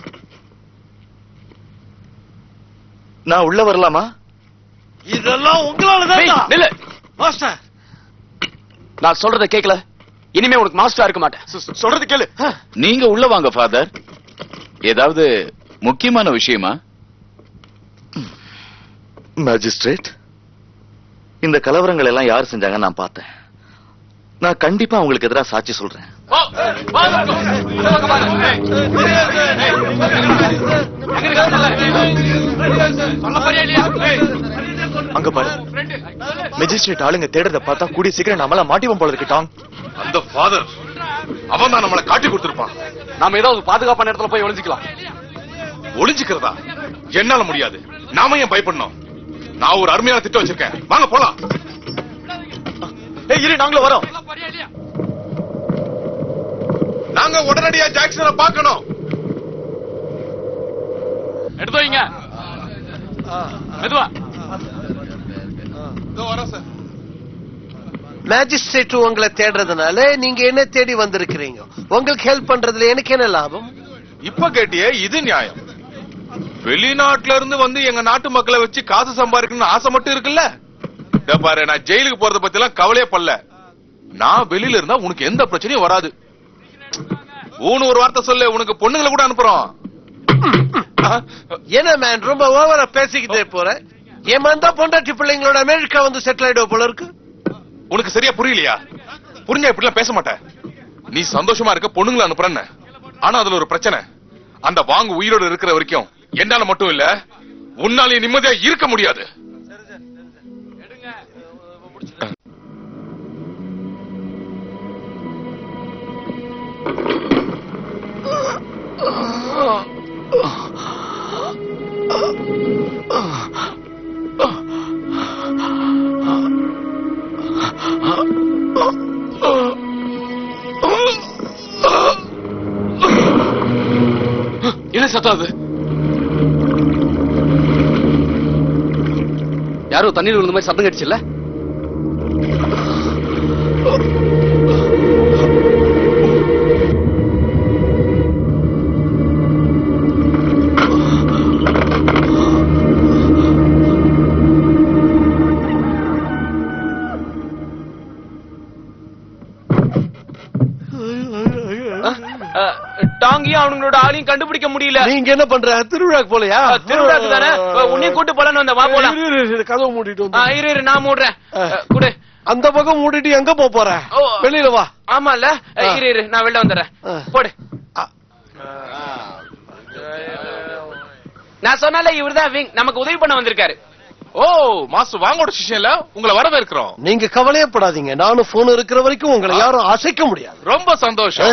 நான் உள்ள வரலாமா இதெல்லாம் உங்களால வெயின், தான் நில்லு மாஸ்டர் நான் சொல்றத கேட்கல இனிமே உனக்கு மாஸ்டரா இருக்க மாட்டேன் சொ- சொல்றது கேளு நீங்க உள்ள வாங்க ஃபாதர் ஏதாவது முக்கியமான விஷயமா மேஜிஸ்ட்ரேட் இந்த கலவரங்கள் எல்லாம் யார் செஞ்சாங்க நான் பார்த்தேன் நான் கண்டிப்பா உங்களுக்கு எதிராக சாட்சி சொல்றேன் அங்க பாரு மெஜிஸ்ட்ரேட் ஆளுங்க தேடுறத பார்த்தா கூடிய சீக்கிரம் நம்மள மாட்டிவோம் போல இருக்கு டாங் அந்த ஃபாதர் அவன் தான் நம்மளை காட்டி கொடுத்திருப்பான் நாம ஏதாவது பாதுகாப்பான இடத்துல போய் ஒளிஞ்சுக்கலாம் ஒளிஞ்சுக்கிறதா என்னால முடியாது நாம ஏன் பயப்படணும் நான் ஒரு அருமையான திட்டம் வச்சிருக்கேன் வாங்க போலாம் ஏய் இரு நாங்களும் வரோம் நாங்க உடனடியா ஜாக்சனை பார்க்கணும் எடுத்து வைங்க மெதுவா இதோ வரேன் சார் மேஜிஸ்ட்ரேட் உங்களை தேடுறதுனால நீங்க என்ன தேடி வந்திருக்கிறீங்க உங்களுக்கு ஹெல்ப் பண்றதுல எனக்கு என்ன லாபம் இப்ப கேட்டியே இது நியாயம் வெளிநாட்டுல இருந்து வந்து எங்க நாட்டு மக்களை வச்சு காசு சம்பாதிக்கணும்னு ஆசை மட்டும் இருக்குல்ல இதோ பாரு நான் ஜெயிலுக்கு போறத பத்தி எல்லாம் கவலையே படல நான் வெளியில இருந்தா உனக்கு எந்த பிரச்சனையும் வராது ஊனு ஒரு வார்த்தை சொல்லு உனக்கு பொண்ணுங்களை கூட அனுப்புறோம் என்ன மேன் ரொம்ப ஓவரா பேசிக்கிட்டே போற ஏமாந்தா பொண்டாட்டி பிள்ளைங்களோட அமெரிக்கா வந்து செட்டில் ஆயிடுவ போல இருக்கு உனக்கு சரியா புரியலையா புரிஞ்சா இப்படி எல்லாம் பேச மாட்டேன் நீ சந்தோஷமா இருக்க பொண்ணுங்களை அனுப்புறேன்னு ஆனா அதுல ஒரு பிரச்சனை அந்த வாங்கு உயிரோடு இருக்கிற வரைக்கும் என்னால மட்டும் இல்ல உன்னால நிம்மதியா இருக்க முடியாது என்ன சத்தம் அது யாரோ தண்ணீர் விழுந்த மாதிரி சத்தம் கடிச்சுல்ல டாங்கியும் அவங்களோட ஆளையும் கண்டுபிடிக்க முடியல நீங்க என்ன பண்ற திருவிழாக்கு போலையா திருவிழாக்கு தானே உன்னையும் கூட்டு போலான்னு வந்த வா போலாம் இரு, இரு, இரு, கதவை மூடிட்டு ஆ, வந்து இரு இரு நான் மூடுறேன் அஹ், குடு அந்த பக்கம் மூடிட்டு எங்க போக போற ஓ. வெளியில வா ஆமால இரு இரு நான் வெளில வந்துடுறேன் ஆ. போடு நான் சொன்னால இவர்தான் விங் நமக்கு உதவி பண்ண வந்திருக்காரு ஓ மாஸ்டர் வாங்கோட சிஷன்ல உங்களை வரவேற்கிறோம் நீங்க கவலையப்படாதீங்க நானும் போன் இருக்கிற வரைக்கும் உங்களை யாரும் அசைக்க முடியாது ரொம்ப சந்தோஷம்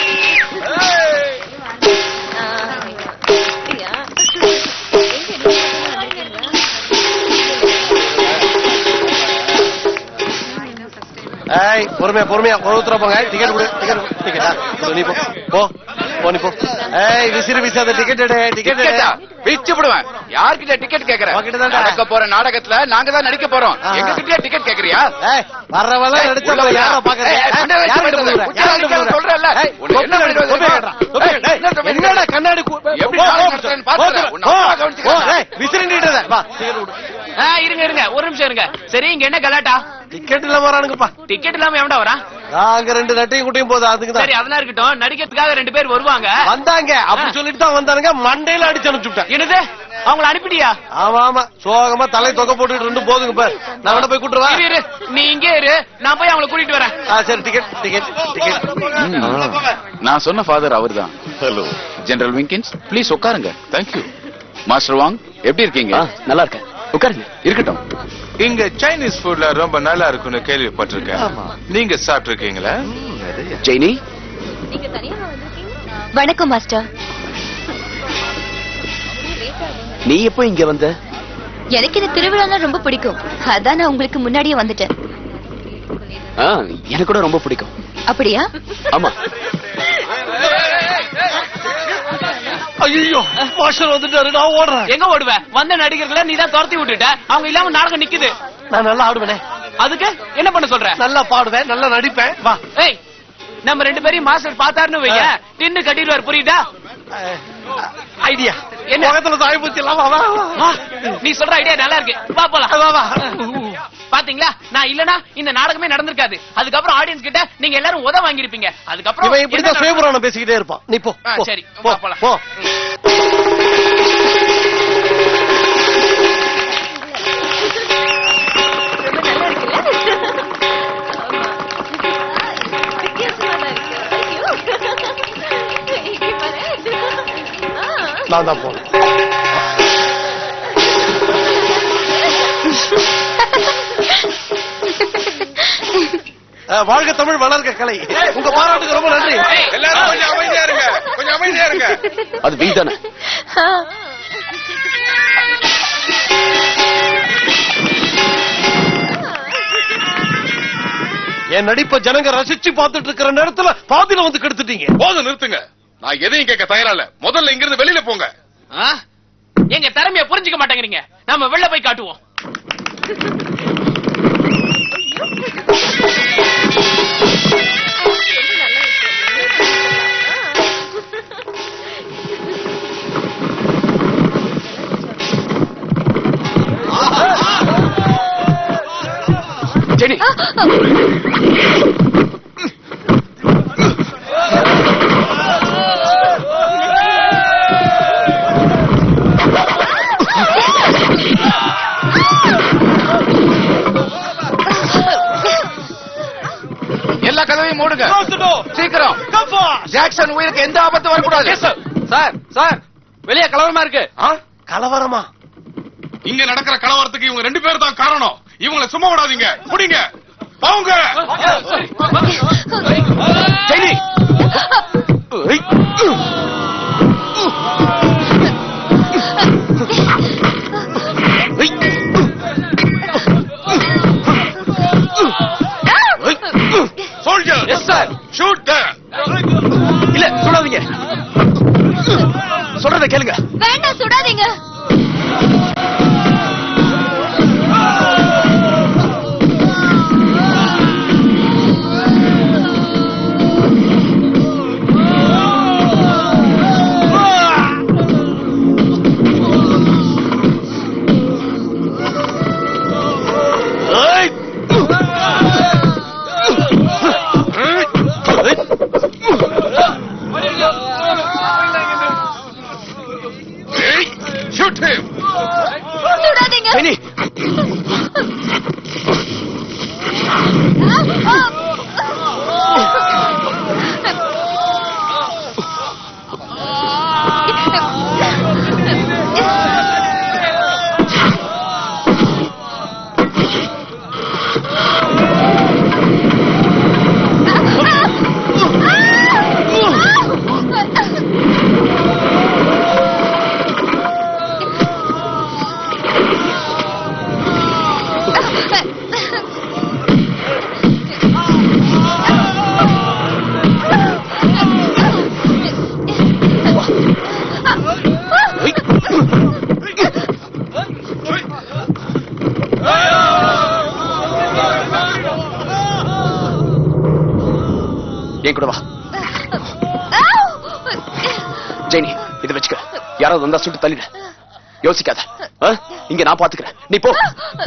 அப்படியா? எங்க நீ? பொறுமையா பொறுமையா ஒருத்தர போங்க டிக்கெட் கொடு டிக்கெட் டிக்கெட்டா நீ போ போ போ நீ போ ஏய் விசிறு விசாத டிக்கெட் எடு டிக்கெட் எடு டிக்கெட்டா பிச்சு விடுவேன் யார்கிட்ட டிக்கெட் கேக்குற உன்கிட்ட தான்டா. நடக்க போற நாடகத்துல நாங்க தான் நடிக்க போறோம் ஆஹா. எங்க கிட்டயே டிக்கெட் கேக்குறியா ஏய் வர்றவெல்லாம் நடிச்சா உள்ள போய் வா. யாரை பாக்குறது ஏய், மண்டை வச்சு யாரை போயிட்டு பாக்குறது? உள்ள. யாரை உள்ள பாக்குறது? சொல்றேன்ல. ஏய், உன்னை என்ன தொப்பி பண்ணிட்டு தொப்பி வா. கட்டுறா. தொப்பி, ஏய், டேய், என்ன தொப்பி என்னடா கட்டுற? கண்ணாடி கு- எப்படி போ, நாடகம் போ, நடத்துறேன்னு போ, பாத்துக்கிறேன். போ, உன்னை அப்பா போ, கவனிச்சுக்கிறேன். ஏய், விசிறி நீட்டுறத. வா, டிக்கெட் கொடு. ஆ, இருங்க இருங்க ஒரு நிமிஷம் இருங்க சரி இங்க என்ன கலாட்டா டிக்கெட் இல்லாம வரானுங்கப்பா டிக்கெட் இல்லாம எவன்டா வரான் நாங்க ரெண்டு நட்டையும் குட்டையும் போதும் அதுக்கு சரி தான் அதெல்லாம் இருக்கட்டும் நடிக்கிறதுக்காக ரெண்டு பேர் வருவாங்க வந்தாங்க அப்படி சொல்லிட்டு தான் வந்தானுங்க மண்டையில அடிச்சு அனுப்பிச்சுட்டேன் என்னது அவங்கள அனுப்பிட்டியா ஆமா ஆமா சோகமா தலை தொகை போட்டுட்டு ரெண்டு போதுங்க பாரு நான் வேணா போய் கூட்டுருவா இரு, இரு. நீ இங்கே இரு நான் போய் அவங்கள கூட்டிட்டு வரேன் ஆ சரி டிக்கெட் டிக்கெட் டிக்கெட் ம். நான் சொன்ன ஃபாதர் அவர்தான் ஹலோ ஜெனரல் விங்கின்ஸ் ப்ளீஸ் உட்காருங்க தேங்க்யூ மாஸ்டர் வாங் எப்படி இருக்கீங்க ஆ, நல்லா இருக்கேன் உட்காருங்க இருக்கட்டும் இங்க சைனீஸ் ஃபுட்ல ரொம்ப நல்லா இருக்கும்னு கேள்விப்பட்டிருக்கேன் நீங்க சாப்பிட்டு இருக்கீங்களா ஜெயினி வணக்கம் மாஸ்டர் நீ எப்போ இங்க வந்த எனக்கு இந்த திருவிழாலாம் ரொம்ப பிடிக்கும் அதான் நான் உங்களுக்கு முன்னாடியே வந்துட்டேன் ஆ, எனக்கு கூட ரொம்ப பிடிக்கும் அப்படியா ஆமா ஐயோ மாஸ்டர் வந்துட்டாரு நான் ஓடுறேன் எங்க ஓடுவ வந்த நடிகர்களை நீ தான் துரத்தி விட்டுட்ட அவங்க இல்லாம நாடகம் நிக்குது நான் நல்லா ஆடுவேனே அதுக்கு என்ன பண்ண சொல்ற நல்லா பாடுவேன் நல்லா நடிப்பேன் வா ஏய் நம்ம ரெண்டு பேரையும் மாஸ்டர் பார்த்தாருன்னு வைங்க டின்னு கட்டிடுவார் புரியுதா ஐடியா என்ன? முகத்துல தாய் பூச்சி எல்லாம் வா, வா, வா. வா, நீ சொல்ற ஐடியா நல்லா இருக்கு வா போலாம் வா, வா. பாத்தீங்களா நான் இல்லனா இந்த நாடகமே நடந்திருக்காது அதுக்கப்புறம் ஆடியன்ஸ் கிட்ட நீங்க எல்லாரும் உத வாங்கிருப்பீங்க அதுக்கப்புறம் இவன் இப்படிதான் என்ன சுயபுராணம் பேசிக்கிட்டே இருப்பான் நீ போ ஆ, போ, சரி. போ வா, போலாம். போ நான் தான் போனேன் அஹ், வாழ்க தமிழ் வளர்க கலை உங்க பாராட்டுக்கு ரொம்ப நன்றி எல்லாரும் கொஞ்சம் அமைதியா இருங்க கொஞ்சம் அமைதியா இருங்க அது வீ தானே என் நடிப்ப ஜனங்க ரசிச்சு பார்த்துட்டு இருக்கிற நேரத்துல பாதியில வந்து கெடுத்துட்டீங்க போதும் நிறுத்துங்க நான் எதையும் கேட்க தயாரா இல்ல முதல்ல இங்க இருந்து வெளியில போங்க ஆ? எங்க திறமைய புரிஞ்சுக்க மாட்டேங்கிறீங்க நம்ம வெளில போய் காட்டுவோம் ஜெனி எல்லா கதவையும் மூடுங்க சீக்கிரம் ஜாக்சன் உயிருக்கு எந்த ஆபத்து வரக்கூடாது சார் சார் வெளியே கலவரமா இருக்கு கலவரமா இங்க நடக்கிற கலவரத்துக்கு இவங்க ரெண்டு பேரும் தான் காரணம் இவங்களை சும்மா விடாதீங்க புடிங்க போங்க ஜெயினி ஏய். ஏய். சோல்ஜர் எஸ் சார் ஷூட் இல்ல சுடாதீங்க சொல்றத கேளுங்க வேண்டாம் சுடாதீங்க ஏய். ஷூட் ஜெனி இதை வச்சுக்க யாராவது வந்தா சுட்டு தள்ளிடு யோசிக்காத ஆ? இங்க நான் பாத்துக்கிறேன் நீ போ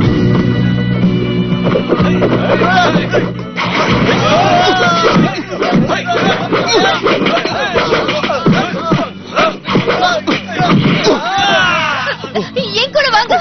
என் கூட வாங்க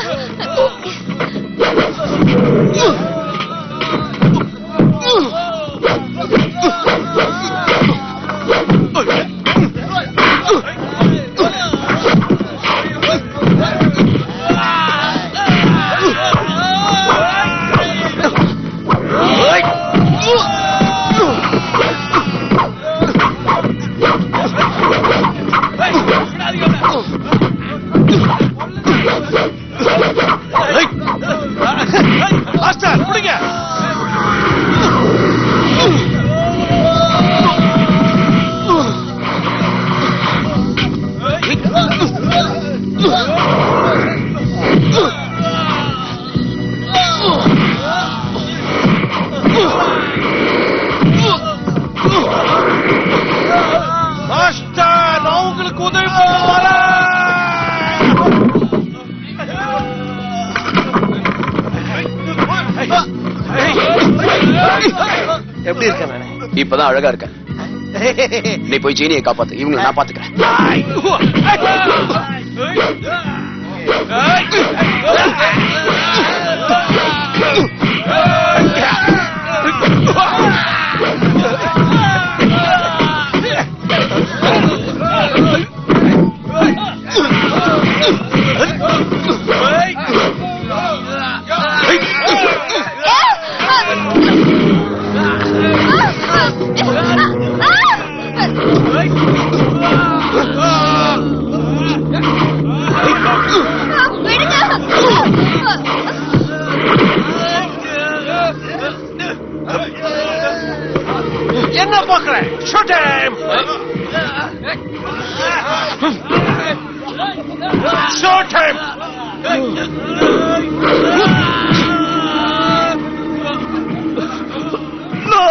மாஸ்டர் பிடிங்க மாஸ்டர் நான் உங்களுக்கு உதவி பண்ண வரேன் எப்படி இருக்கேன் நானே இப்பதான் அழகா இருக்க நீ போய் ஜெனியை காப்பாத்து இவங்களை நான் பாத்துக்கிறேன் என்ன பாக்குறேன் shoot him shoot him no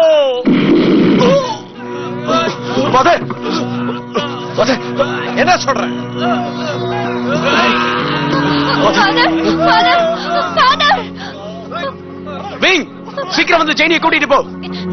பாதே பாதே என்ன சொல்ற விங் சீக்கிரம் வந்து ஜெயினியை கூட்டிட்டு போ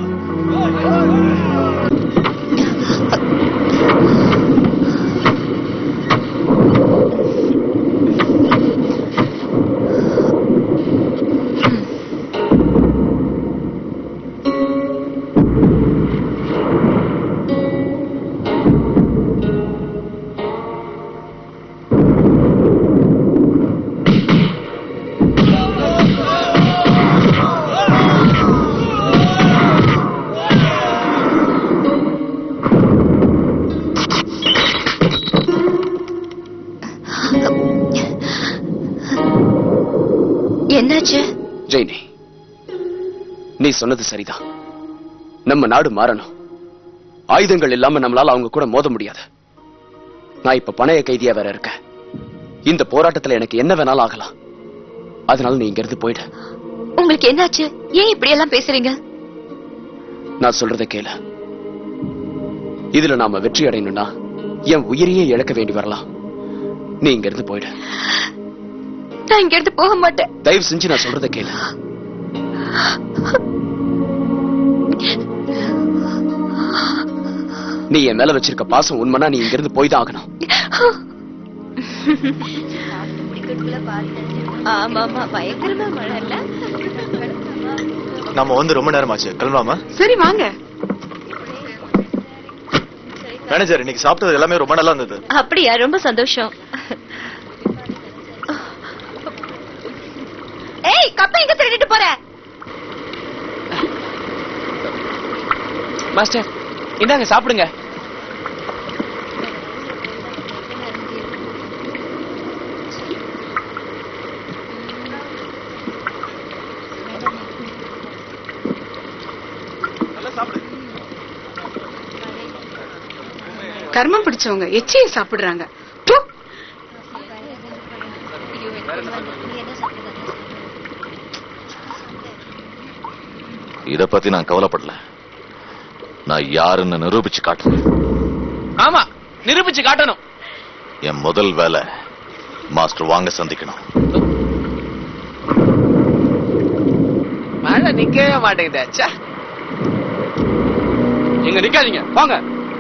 என்னாச்சு ஜெயினி நீ சொன்னது சரிதான் நம்ம நாடு மாறணும் ஆயுதங்கள் இல்லாம நம்மளால அவங்க கூட மோத முடியாது நான் இப்ப பணைய கைதியா வேற இருக்கேன் இந்த போராட்டத்துல எனக்கு என்ன வேணாலும் ஆகலாம் அதனால நீ இங்க இருந்து போயிடு உங்களுக்கு என்னாச்சு ஏன் இப்படி எல்லாம் பேசுறீங்க நான் சொல்றதை கேளு இதுல நாம வெற்றி அடையணும்னா என் உயிரையே இழக்க வேண்டி வரலாம் நீ இங்க இருந்து போயிடு நான் இங்க இருந்து போக மாட்டேன் தயவு செஞ்சு நான் சொல்றதை கேளு நீ என் மேல வச்சிருக்க பாசம் உண்மைனா நீ இங்க இருந்து போய் தான் ஆகணும் ஆமா ஆமா பயங்கரமா மழை இல்ல நம்ம வந்து ரொம்ப நேரம் ஆச்சு கிளம்பலாமா சரி வாங்க மேனேஜர் இன்னைக்கு சாப்பிட்டது எல்லாமே ரொம்ப நல்லா இருந்தது அப்படியா ரொம்ப சந்தோஷம் ஏய் கப்பை எங்க திருடிட்டு போற மாஸ்டர் இந்தாங்க சாப்பிடுங்க கர்மம் பிடிச்சவங்க எச்சியை சாப்பிடுறாங்க ப்பு. இத பத்தி நான் கவலைப்படல நான் யாருன்னு நிரூபிச்சு காட்டுறேன் ஆமா நிரூபிச்சு காட்டணும் என் முதல் வேலை மாஸ்டர் வாங்க சந்திக்கணும் மழை நிக்கவே மாட்டேங்குது ச்சே. இங்க நிக்காதீங்க வாங்க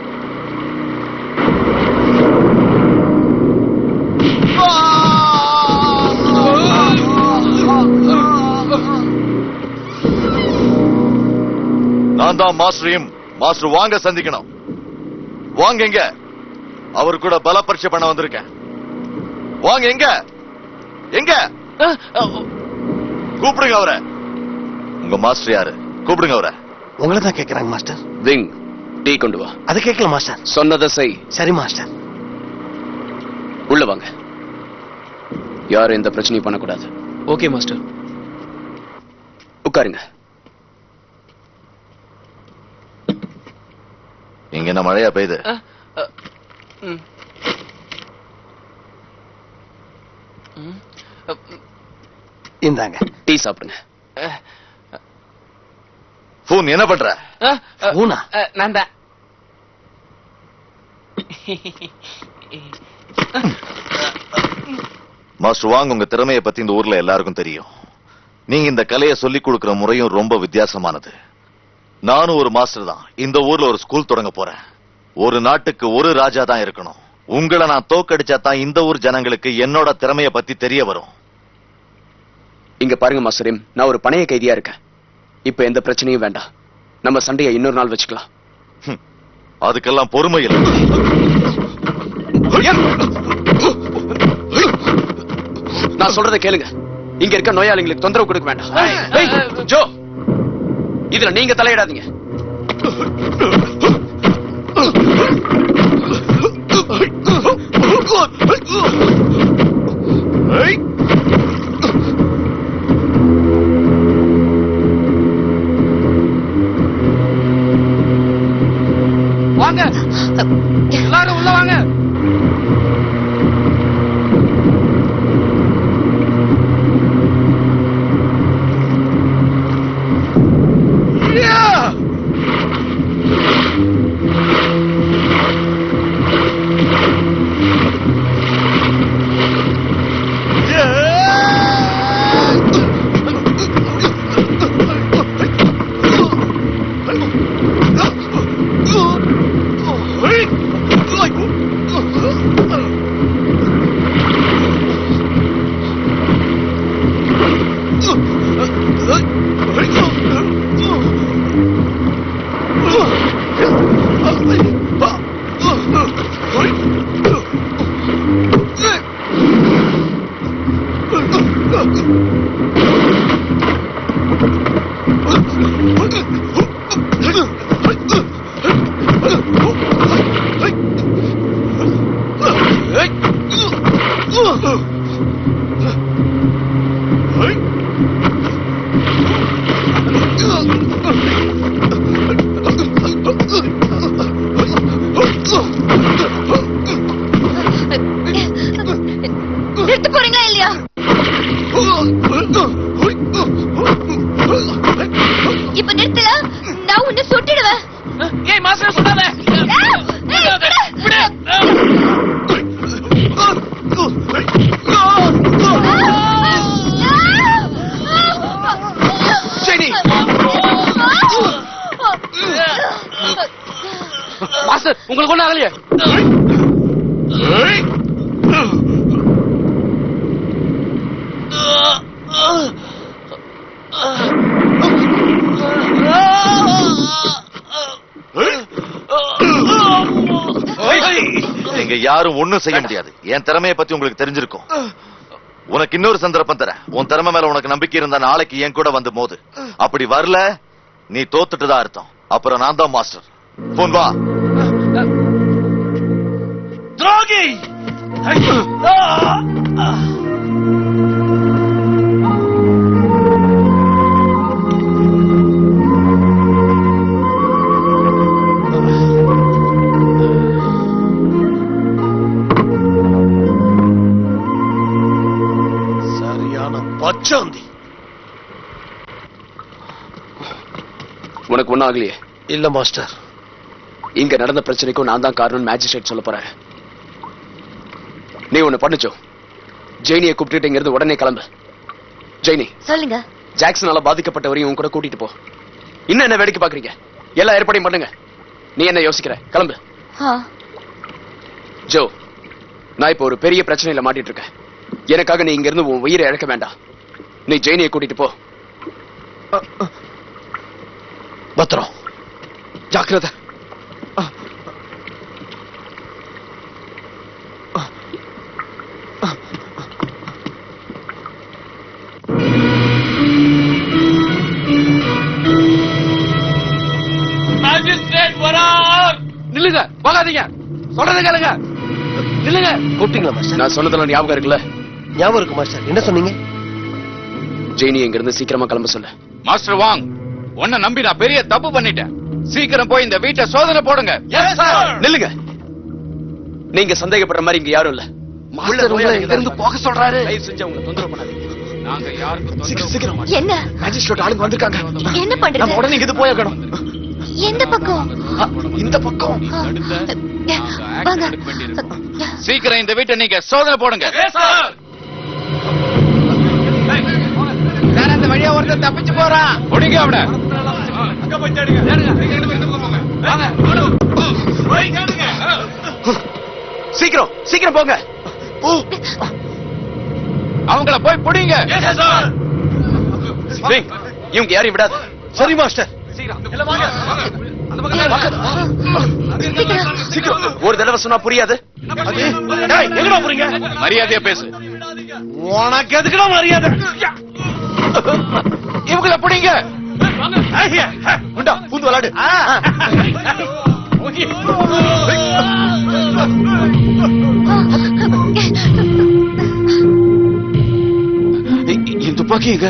நான் தான் மாஸ்டரையும் மாஸ்டர் வாங்க சந்திக்கணும் வாங்க எங்க அவர் கூட பல பரீட்சை பண்ண வந்திருக்கேன் வாங்க எங்க எங்க கூப்பிடுங்க அவரை உங்க மாஸ்டர் யாரு கூப்பிடுங்க அவரை உங்களை தான் கேட்கறாங்க மாஸ்டர் விங் டீ கொண்டு வா அது கேட்கல மாஸ்டர் சொன்னதை செய் சரி மாஸ்டர் உள்ள வாங்க யாரும் எந்த பிரச்சனையும் பண்ணக்கூடாது ஓகே மாஸ்டர் உட்காருங்க இங்க என்ன மழையா பெய்யுது இந்தாங்க டீ சாப்பிடுங்க போன் என்ன பண்ற ஊனா நான் தான் மாஸ்டர் வாங்க உங்க திறமையை பத்தி இந்த ஊர்ல எல்லாருக்கும் தெரியும் நீங்க இந்த கலையை சொல்லிக் கொடுக்கிற முறையும் ரொம்ப வித்தியாசமானது நானும் ஒரு மாஸ்டர் தான் இந்த ஊர்ல ஒரு ஸ்கூல் தொடங்க போறேன் ஒரு நாட்டுக்கு ஒரு ராஜா தான் இருக்கணும் உங்களை நான் தோக்கடிச்சா தான் இந்த ஊர் ஜனங்களுக்கு என்னோட திறமைய பத்தி தெரிய வரும் இங்க பாருங்க மாஸ்டரிம் நான் ஒரு பணைய கைதியா இருக்கேன் இப்ப எந்த பிரச்சனையும் வேண்டாம் நம்ம சண்டையை இன்னொரு நாள் வச்சுக்கலாம் அதுக்கெல்லாம் பொறுமை இல்லை நான் சொல்றதை கேளுங்க இங்க இருக்க நோயாளிங்களுக்கு தொந்தரவு கொடுக்க வேண்டாம் ஏய், ஜோ இதுல நீங்க தலையிடாதீங்க வாங்க எல்லாரும் உள்ள வாங்க நிறுத்த போறீங்களா இல்லையா இப்ப நிறுத்தல நான் உன்னை சுட்டுடுவேன் ஏய் மாஸ்டர் சொல்லாத ஏய், விடு. சரி மாஸ்டர் உங்களுக்கு ஒண்ணு ஆகலையே நீங்க யாரும் ஒண்ணும் செய்ய முடியாது என் திறமைய பத்தி உங்களுக்கு தெரிஞ்சிருக்கும் உனக்கு இன்னொரு சந்தர்ப்பம் தரேன் உன் திறமை மேல உனக்கு நம்பிக்கை இருந்தா நாளைக்கு என் கூட வந்து மோது அப்படி வரல நீ தோத்துட்டு தான் அர்த்தம் அப்புறம் நான் தான் மாஸ்டர் போன் வா துரோகி சரியான பச்சாந்தி உனக்கு ஒண்ணும் ஆகலையே இல்ல மாஸ்டர் இங்க நடந்த பிரச்சனைக்கும் நான் தான் காரணம் மேஜிஸ்ட்ரேட் சொல்ல போறாரு நீ ஒண்ணு பண்ணுச்சோ ஜெயினியை கூப்பிட்டுட்டு இங்க இருந்து உடனே கிளம்பு ஜெயினி சொல்லுங்க ஜாக்சனால பாதிக்கப்பட்டவரையும் உன் கூட கூட்டிட்டு போ இன்னும் என்ன வேடிக்கை பாக்குறீங்க எல்லா ஏற்பாடையும் பண்ணுங்க நீ என்ன யோசிக்கிற கிளம்பு ஆ, ஜோ நான் இப்ப ஒரு பெரிய பிரச்சனையில மாட்டிட்டு இருக்கேன் எனக்காக நீ இங்க இருந்து உன் உயிரை இழக்க வேண்டாம் நீ ஜெயினியை கூட்டிட்டு போ பத்திரம் ஜாக்கிரதை நில்லுங்க போகாதீங்க சொல்றது கேளுங்க நில்லுங்க கூப்பிட்டீங்களா மாஸ்டர் நான் சொன்னதெல்லாம் ஞாபகம் இருக்குல்ல ஞாபகம் இருக்கு மாஸ்டர் என்ன சொன்னீங்க ஜெயினி இங்க இருந்து சீக்கிரமா கிளம்ப சொல்லு மாஸ்டர் வாங் உன்னை நம்பி நான் பெரிய தப்பு பண்ணிட்டேன் சீக்கிரம் போய் இந்த வீட்டை சோதனை போடுங்க நில்லுங்க நீங்க சந்தேகப்படுற மாதிரி இங்க யாரும் இல்ல மாஸ்டர் உங்களை இங்க இருந்து போக சொல்றாரு தயவு செஞ்சு அவங்க தொந்தரவு பண்ணாதீங்க நாங்க யாருக்கும் சீக்கிரம் சீக்கிரம் என்ன மேஜிஸ்ட்ரேட் ஆளுங்க வந்திருக்காங்க என்ன நம்ம பண்றது உடனே இங்க போயாக்கணும் எந்த பக்கம் இந்த பக்கம் ஆ, நாங்க வாங்க action எடுக்க வேண்டியிருக்கு. சீக்கிரம் இந்த வீட்டை நீங்க சோதனை போடுங்க அந்த வழியா ஒருத்தர் தப்பிச்சு போறான் முடிங்க அவனை சீக்கிரம் சீக்கிரம் போங்க அவங்கள போய் பிடிங்க டேய், இவங்க யாரையும் விடாது சரி மாஸ்டர் சீக்கிரம் சீக்கிரம் ஒரு தடவை சொன்னா புரியாது டேய், எங்கடா போறீங்க மரியாதையா பேசு உனக்கு எதுக்குடா மரியாதை இவங்கள பிடிங்க உண்டா பூந்து விளாடு இந்த துப்பாக்கி எங்க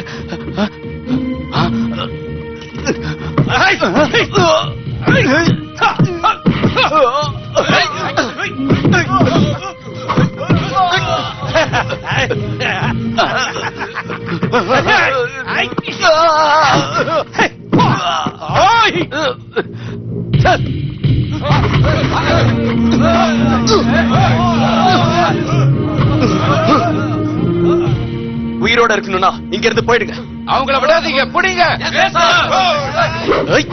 உயிரோட இருக்கணும்னா இங்க இருந்து போயிடுங்க அவங்கள விடாதீங்க பிடிங்க ஏய்.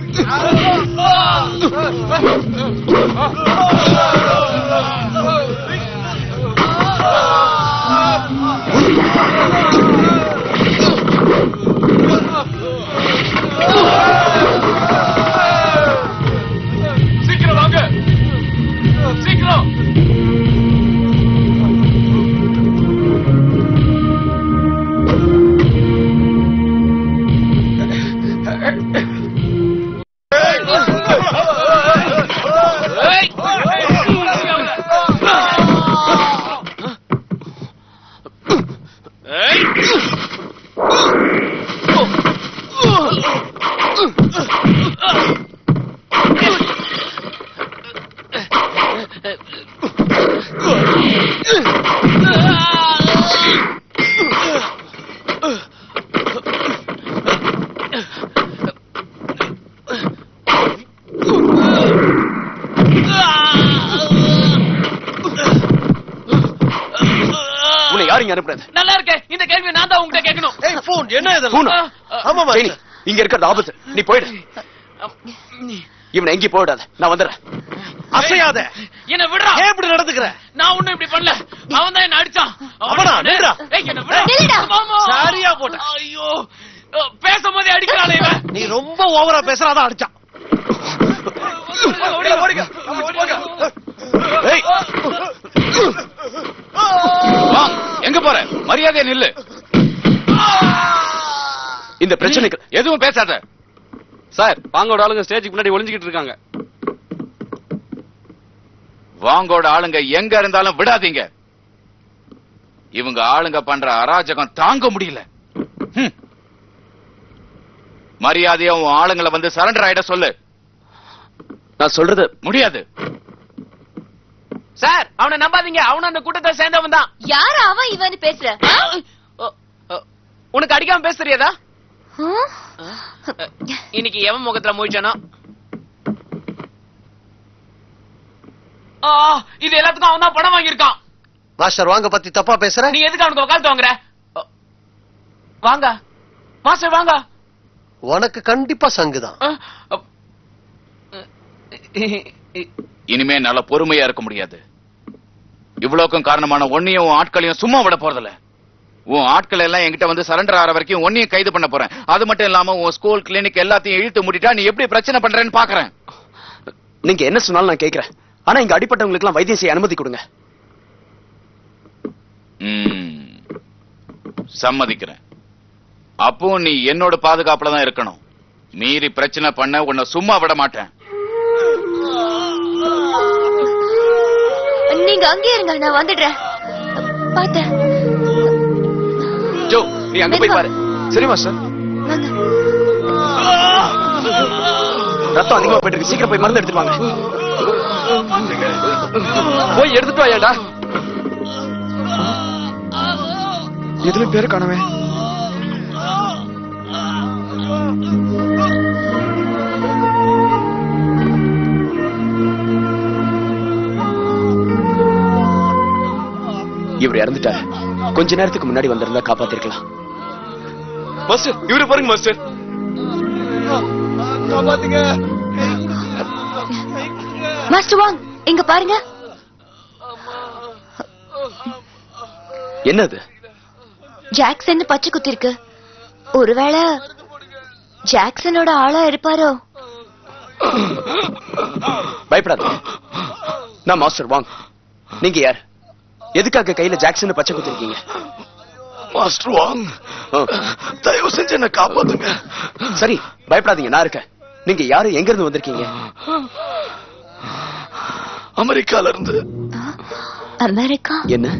சீக்கிரம் வாங்க சீக்கிரம் உன்னை யார் இங்க அனுப்புறது நல்லா இருக்கே இந்த கேள்வி நான் தான் உங்ககிட்ட கேட்கணும் ஏய் போன் என்ன இது பூனா. ஆமா ஜெயினி, மாஸ்டர் இங்க இருக்கிறது ஆபத்து நீ போயிடு இவனை எங்கேயும் போயிடாத நான் வந்துடுறேன் அசையாத என்ன விடுறா ஏன் இப்படி நடந்துக்கிற நான் ஒண்ணும் இப்படி பண்ணல அவன் தான் என்ன அடிச்சான் அவனா? நில்றா. ஏய், என்னை விடு. நில்லுடா. ஆமா. சரியா போட்ட. ஐயோ பேசும்போதே அடிக்கிறானே இவன் நீ ரொம்ப ஓவரா பேசுற அதான் அடிச்சான் ஏய், வாங் எங்க போற மரியாதையா நில்லு இந்த பிரச்சனைக்கு எதுவும் பேசாத சார் பாங்கோட ஆளுங்க ஸ்டேஜுக்கு முன்னாடி ஒளிஞ்சுக்கிட்டு இருக்காங்க வாங்கோட ஆளுங்க எங்க இருந்தாலும் விடாதீங்க இவங்க ஆளுங்க பண்ற அராஜகம் தாங்க முடியல ஹம். மரியாதையா உன் ஆளுங்களை வந்து சரண்டர் ஆயிட சொல்லு நான் சொல்றது முடியாது சார் அவனை நம்பாதீங்க அவனும் அந்த கூட்டத்தை சேர்ந்தவன் தான் யார் அவன் இவன் பேசுற ஆ? உனக்கு அடிக்காம பேச தெரியாதா ஆ? இன்னைக்கு எவன் முகத்துல மூழ்ச்சானோ ஆ, இது எல்லாத்துக்கும் அவன் தான் பணம் வாங்கியிருக்கான் மாஸ்டர் வாங்க பத்தி தப்பா பேசுற நீ எதுக்கு அவனுக்கு வக்காலத்து வாங்குற அ, வாங்க மாஸ்டர் வாங்க உனக்கு கண்டிப்பா சங்குதான் அ, அ, இனிமே என்னால பொறுமையா இருக்க முடியாது இவ்வளவுக்கும் காரணமான ஒன்னையும் உன் ஆட்களையும் சும்மா விட போறதில்ல உன் ஆட்கள் எல்லாம் என்கிட்ட வந்து சரண்டர் ஆற வரைக்கும் ஒன்னையும் கைது பண்ண போறேன் அது மட்டும் இல்லாம உன் ஸ்கூல் கிளினிக் எல்லாத்தையும் இழுத்து மூடிட்டா நீ எப்படி பிரச்சனை பண்றேன்னு பாக்குறேன் நீங்க என்ன சொன்னாலும் நான் கேக்குறேன் ஆனா இங்க அடிப்பட்டவங்களுக்கு எல்லாம் வைத்தியம் செய்ய அனுமதி கொடுங்க ம், சம்மதிக்கிறேன் அப்போ நீ என்னோட பாதுகாப்புல தான் இருக்கணும் மீறி பிரச்சனை பண்ண உன்னை சும்மா விட மாட்டேன் நீங்க அங்கே இருங்க நான் வந்துடுறேன் பார்த்தேன் ஜோ நீ அங்க போய் பாரு சரி மாஸ்டர் வாங்க ரத்தம் அதிகமா போயிட்டு இருக்கு சீக்கிரம் போய் மருந்து எடுத்துட்டு வாங்க போய் எடுத்துட்டு வாயாடா எதுல பேரு காணவே இவர் இறந்துட்டாரு கொஞ்ச நேரத்துக்கு முன்னாடி வந்திருந்தா காப்பாத்திருக்கலாம் மாஸ்டர் இவரு பாருங்க மாஸ்டர் மாஸ்டர் வாங் இங்க பாருங்க என்னது ஜாக்சன் பச்சை குத்தி இருக்கு ஒருவேளை ஜாக்சனோட ஆளா இருப்பாரோ பயப்படாத நான் மாஸ்டர் வாங் நீங்க யார் எதுக்காக கையில ஜாக்சன் பச்சை குத்திருக்கீங்க மாஸ்டர் வாங் தயவு செஞ்சு என்ன காப்பாத்துங்க சரி பயப்படாதீங்க நான் இருக்கேன் நீங்க யாரு எங்க இருந்து வந்திருக்கீங்க அமெரிக்கால இருந்து அமெரிக்கா என்ன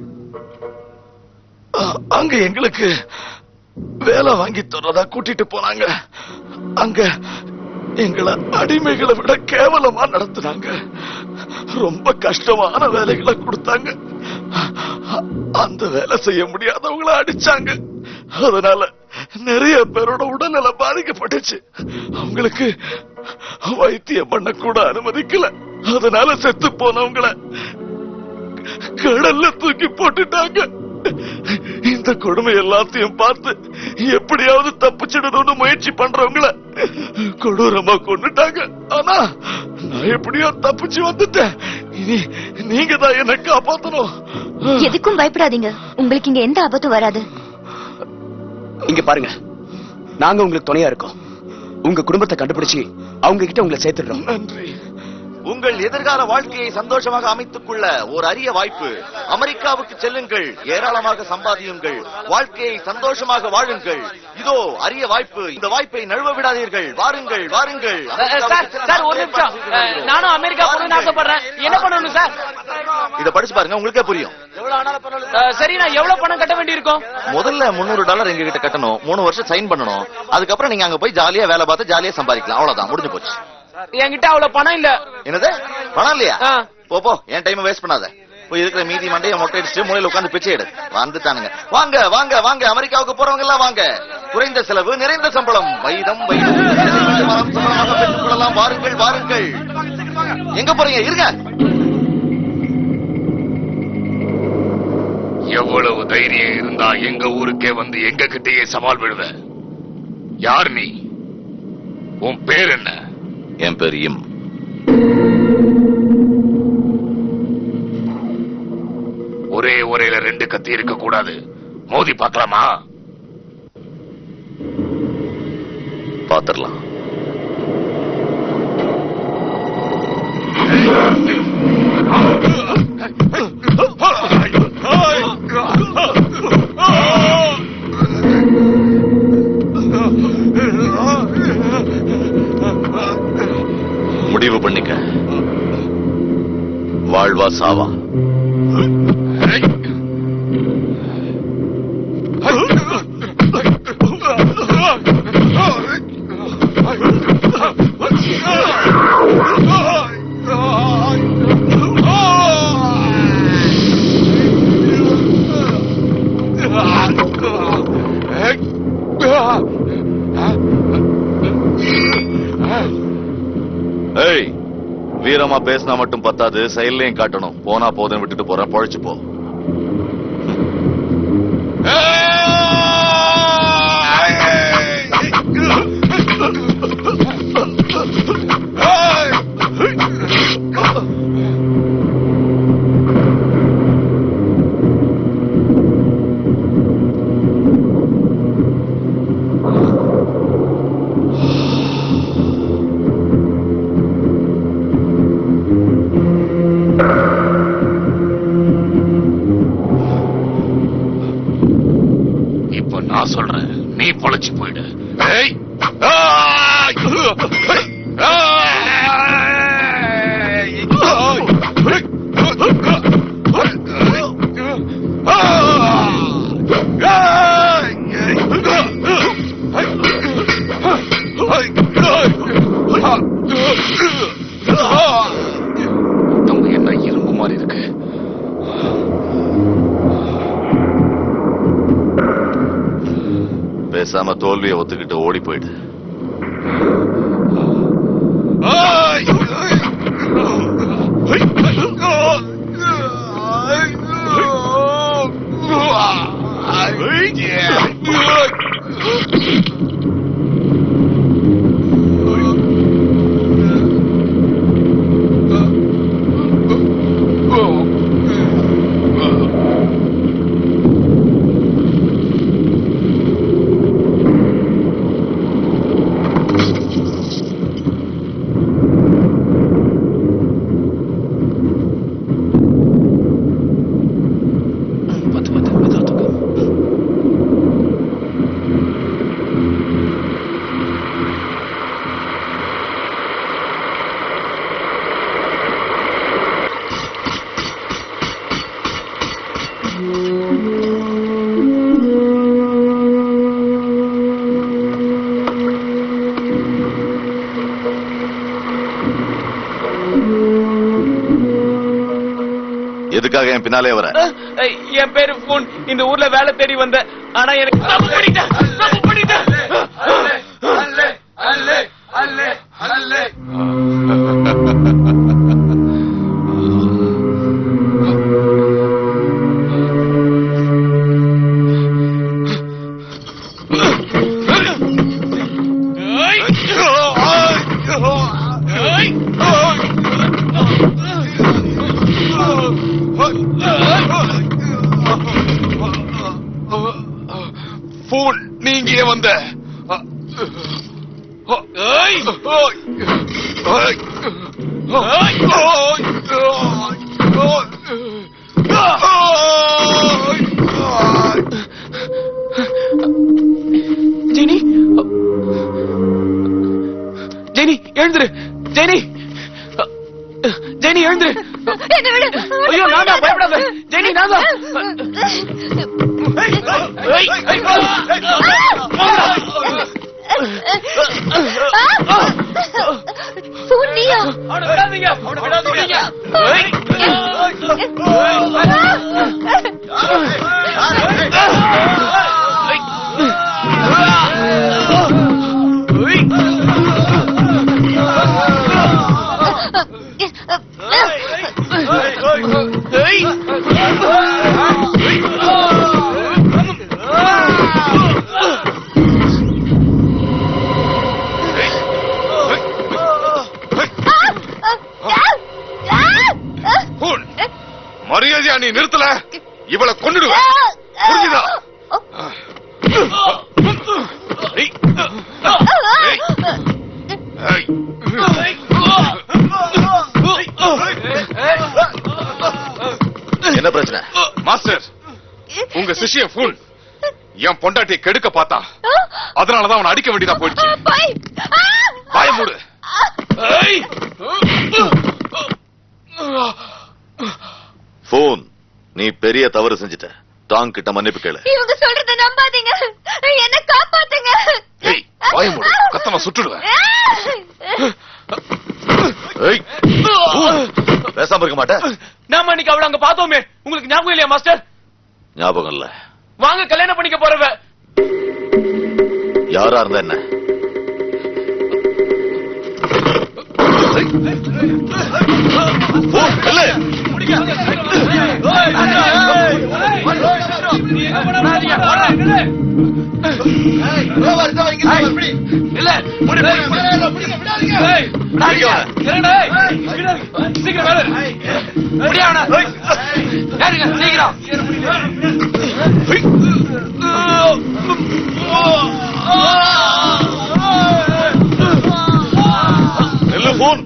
அ- அங்க எங்களுக்கு வேலை வாங்கி தர்றதா கூட்டிட்டு போனாங்க அங்க எங்களை அடிமைகளை விட கேவலமா நடத்துனாங்க ரொம்ப கஷ்டமான வேலைகளை கொடுத்தாங்க அ- அந்த வேலை செய்ய முடியாதவங்கள அடிச்சாங்க அதனால நிறைய பேரோட உடல்நல பாதிக்கப்பட்டுச்சு அவங்களுக்கு வைத்தியம் பண்ண கூட அனுமதிக்கல அதனால செத்து போனவங்கள கடல்ல தூக்கி போட்டுட்டாங்க இந்த கொடுமை எல்லாத்தையும் பார்த்து எப்படியாவது தப்பிச்சிடணும்னு முயற்சி பண்றவங்கள கொடூரமா கொண்டுட்டாங்க ஆனா நான் எப்படியோ தப்பிச்சு வந்துட்டேன் இனி நீங்க தான் என்ன காப்பாத்தணும் எதுக்கும் பயப்படாதீங்க உங்களுக்கு இங்க எந்த ஆபத்தும் வராது இங்க பாருங்க நாங்க உங்களுக்கு துணையா இருக்கோம் உங்க குடும்பத்தை கண்டுபிடிச்சு அவங்க கிட்ட உங்களை சேர்த்துடுறோம் நன்றி உங்கள் எதிர்கால வாழ்க்கையை சந்தோஷமாக அமைத்துக் கொள்ள ஒரு அரிய வாய்ப்பு அமெரிக்காவுக்கு செல்லுங்கள் ஏராளமாக சம்பாதியுங்கள் வாழ்க்கையை சந்தோஷமாக வாழுங்கள் இதோ அரிய வாய்ப்பு இந்த வாய்ப்பை நழுவ விடாதீர்கள் வாருங்கள் வாருங்கள் சார் சார் ஒரு நிமிஷம் அஹ், நானும் அமெரிக்கா போகணும்னு ஆசைப்படுறேன் என்ன பண்ணணும் சார் இத படிச்சு பாருங்க உங்களுக்கே புரியும் அஹ், சரி நான் எவ்வளவு பணம் கட்ட வேண்டியிருக்கும் முதல்ல முன்னூறு டாலர் எங்க கிட்ட கட்டணும் மூணு வருஷம் சைன் பண்ணணும் அதுக்கப்புறம் நீங்க அங்க போய் ஜாலியா வேலை பார்த்து ஜாலியா சம்பாதிக்கலாம் அவ்வளவுதான் முடிஞ்சு போச்சு என்கிட்ட அவ்வளவு பணம் இல்ல என்னது பணம் இல்லையா ஆ. போ போ என் டைம் வேஸ்ட் பண்ணாத போய் இருக்கிற மீதி மண்டைய மொட்டை அடிச்சுட்டு மூலையில உட்கார்ந்து பிச்சை எடு வந்துட்டானுங்க வாங்க வாங்க வாங்க அமெரிக்காவுக்கு போறவங்க எல்லாம் வாங்க குறைந்த செலவு நிறைந்த சம்பளம் வைதம் வைதம் மரம் சம்பளமாக பெற்றுக் கொள்ளலாம் வாருங்கள் வாருங்கள் எங்க போறீங்க இருங்க எவ்வளவு தைரியம் இருந்தா எங்க ஊருக்கே வந்து எங்க கிட்டயே சவால் விடுவ யார் நீ உன் பேர் என்ன என் பேர் இம் ஒரே ஒரேல ரெண்டு கத்தி இருக்க கூடாது மோதி பார்க்கலாமா பாத்திரலாம் முடிவு பண்ணிக்க வாழ்வா சாவா ஏய் வீரமா பேசினா மட்டும் பத்தாது செயல்லையும் காட்டணும் போனா போதுன்னு விட்டுட்டு போறேன் பழச்சு போ இப்ப நான் சொல்றேன் நீ பொழைச்சு போயிடு ஏய் நம்ம என்ன இரும்பு மாதிரி இருக்கு பேசாம தோல்வியை ஒத்துக்கிட்டு ஓடி போயிடு எதுக்காக என் பின்னாலே வர அஹ், என் பேரு போன் இந்த ஊர்ல வேலை தேடி வந்த ஆனா எனக்கு தப்பு பண்ணிட்டேன் தப்பு பண்ணிட்டேன் ஃபூல் நீங்க ஏன் வந்த ஏய்! ஏய்! ஜெனி ஜெனி எழுந்துரு ஜெனி ஜெனி எழுந்துரு என்ன விடு ஐயோ நான் தான் பயப்படாத ஜெனி நான் தான் ஏய், ஏய், சூட்டியா அவனை விடாதீங்க அவனை விடாதீங்க ஏய். ஃபூல் மரியாதையா நீ நிறுத்தல இவளை கொன்னுடுவேன் புரிஞ்சுதா ஏய். ஏய். ஏய். என்ன பிரச்சனை மாஸ்டர் உங்க சிஷ்ய ஃபூல் என் பொண்டாட்டியை கெடுக்க பார்த்தா அதனாலதான் அவனை அடிக்க வேண்டியதா போயிடுச்சு பாய் வாய மூடு ஏய். போன் நீ பெரிய தவறு செஞ்சுட்ட டாங் கிட்ட மன்னிப்பு கேளு இவங்க சொல்றத நம்பாதீங்க என்ன காப்பாத்துங்க ஏய் வாய மூடு கத்தமா சுட்டுடுவேன் ஏய், போன். பேசாம இருக்க மாட்டேன் நாம இன்னைக்கு அவளை அங்க பார்த்தோமே உங்களுக்கு ஞாபகம் இல்லையா மாஸ்டர் ஞாபகம் இல்ல வாங்க கல்யாணம் பண்ணிக்க போறவ யாரா இருந்தா என்ன ஏய். போ, இல்ல. நில்லு, போன்.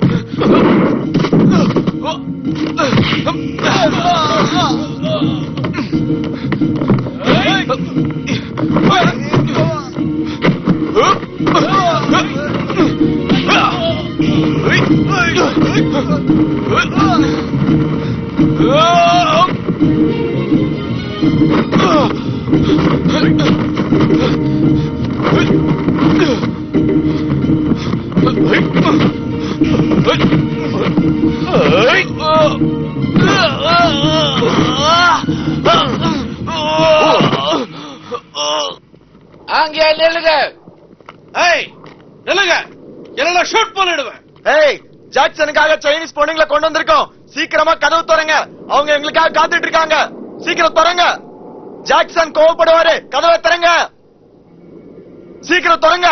அங்கே நில்லுங்க ஏய் நில்லுங்க என்ன ஷூட் பண்ணிடுவேன் ஏய் ஜாக்சனுக்காக சைனீஸ் பொண்ணுங்களை கொண்டு வந்திருக்கோம் சீக்கிரமா கதவு திறங்க அவங்க எங்களுக்காக காத்துட்டு இருக்காங்க சீக்கிரம் திறங்க ஜாக்சன் கோவப்படுவாரு கதவை திறங்க சீக்கிரம் திறங்க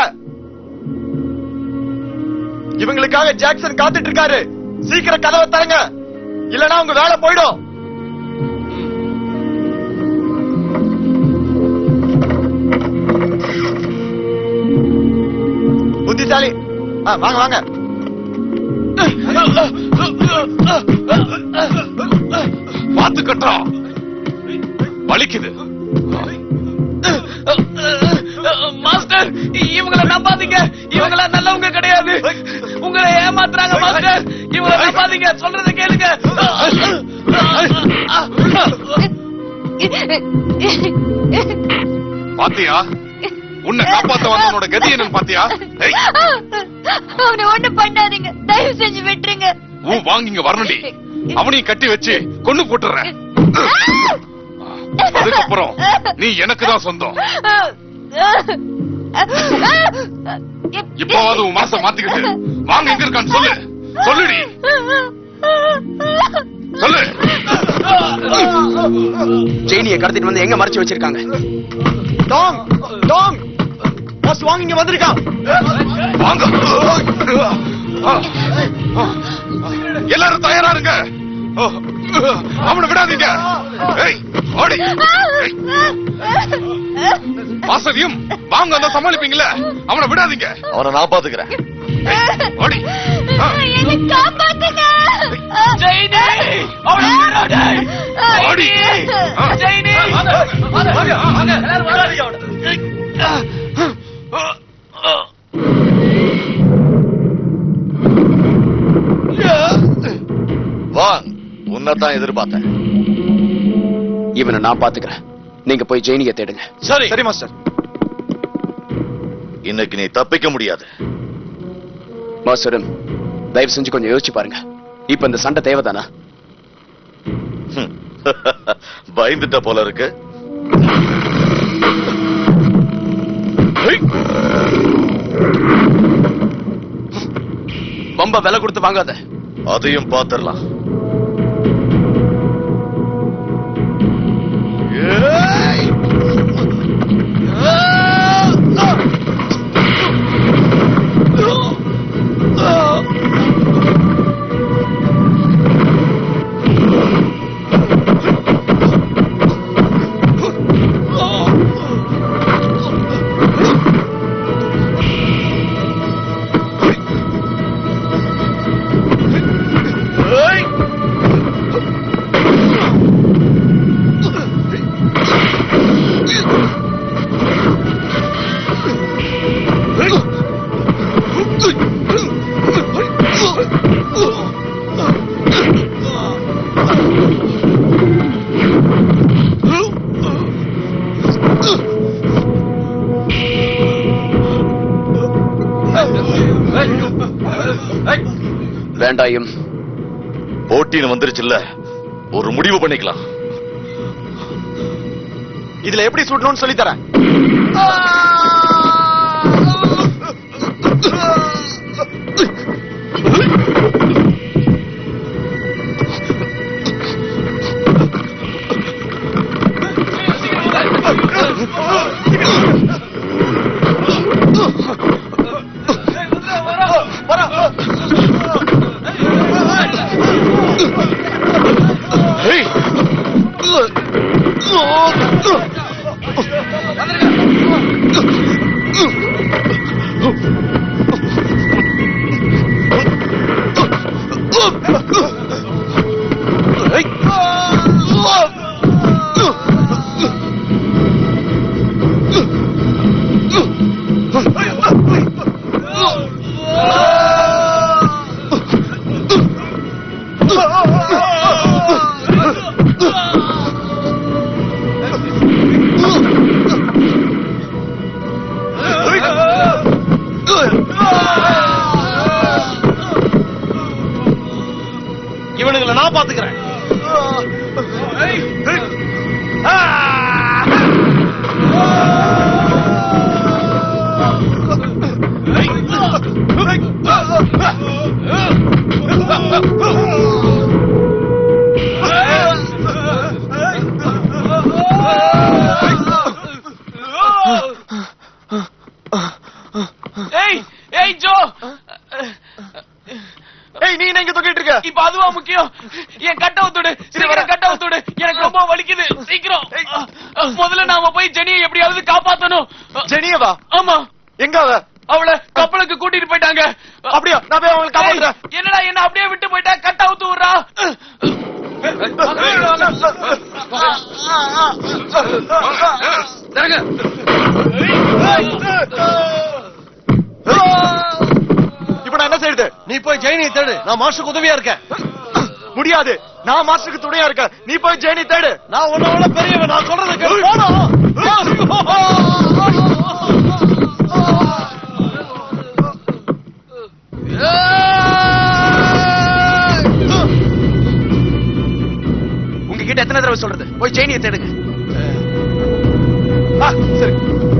இவங்களுக்காக ஜாக்சன் காத்துட்டு இருக்காரு சீக்கிரம் கதவை திறங்க இல்லனா உங்க வேலை போயிடும் புத்திசாலி ஆ, வாங்க வாங்க பாத்து கட்டுறா வலிக்குது மாஸ்டர் இவங்கள நம்பாதீங்க இவங்கள நல்லவங்க கிடையாது உங்களை ஏமாத்துறாங்க மாஸ்டர் இவங்கள நம்பாதீங்க சொல்றத கேளுங்க பாத்தியா உன்னை காப்பாத்த வந்தவனோட கதி என்னன்னு பாத்தியா ஏய், அவனை ஒண்ணு பண்ணாதீங்க தயவு செஞ்சு விட்டுருங்க உன் வாங்கிங்க வரணுடி அவனையும் கட்டி வச்சு கொண்டு போட்டுறேன் அதுக்கப்புறம் நீ எனக்கு தான் சொந்தம் இப்பவாவது உன் மனசை மாத்திக்கிட்டு வாங்க எங்க இருக்கான்னு சொல்லு சொல்லுடி சொல்லு ஜெயினியை கடத்திட்டு வந்து எங்க மறைச்சு வச்சிருக்காங்க டாங் டாங் பாஸ் வாங்க இங்க வந்திருக்கான் வாங்க எல்லாரும் தயாரா இருங்க அவனை விடாதீங்க ஏய், ஓடி ஏய், வாசவியும் வாங்க அந்த சமாளிப்பீங்களே அவனை விடாதீங்க அவனை நான் பாத்துக்கிறேன் ஓடி ஆ. என்ன காப்பாத்துங்க ஜெயினி அவளை விடாதே. ஓடி ஆ. ஜெயினி வாங் உன்னைத்தான் எதிர்பார்த்தேன் இவனை நான் பாத்துக்கிறேன் நீங்க போய் ஜெயினியை தேடுங்க சரி சரி மாஸ்டர் இன்னைக்கு நீ தப்பிக்க முடியாது மாஸ்டரும் தயவு செஞ்சு கொஞ்சம் யோசிச்சு பாருங்க இப்ப இந்த சண்டை தேவைதானா ஹம். பயந்துட்ட போல இருக்கு ரொம்ப விலை கொடுத்து வாங்காத அதையும் பாத்திரலாம் வேண்டாயும் போட்டின்னு வந்துருச்சுல்ல ஒரு முடிவு பண்ணிக்கலாம் இதுல எப்படி சுடணும்னு சொல்லி தரேன் ஆ! இவனுங்களை நான் பாத்துக்கிறேன் ஏய் ஏய் ஜோ ஏய் நீ என்ன இங்க தூக்கிட்டு இருக்க இப்ப அதுவா முக்கியம் என் கட்ட விட்டுடு சீக்கிரம் கட்ட விட்டுடு எனக்கு ரொம்ப வலிக்குது சீக்கிரம் முதல்ல நாம போய் ஜெனியை எப்படியாவது காப்பாத்தணும் ஜெனியவா ஆமா எங்க அவ அவள கப்பலுக்கு கூட்டிட்டு போயிட்டாங்க அப்படியா நான் போய் அவங்களை காப்பாத்துறேன் ஏய், என்னடா என்ன அப்படியே விட்டு போயிட்டா கட்ட அவுத்து விடுறா இப்ப நான் என்ன செய்யுது நீ போய் ஜெயினியை தேடு நான் மாஸ்டருக்கு உதவியா இருக்கேன் முடியாது நான் மாஸ்டருக்கு துணையா இருக்கேன் நீ போய் ஜெனி தேடு நான் உன்னை விட பெரியவன் நான் சொல்றது கேளு போடா. உங்ககிட்ட எத்தனை தடவை சொல்றது போய் ஜெயினியை தேடுங்க ஆ, சரி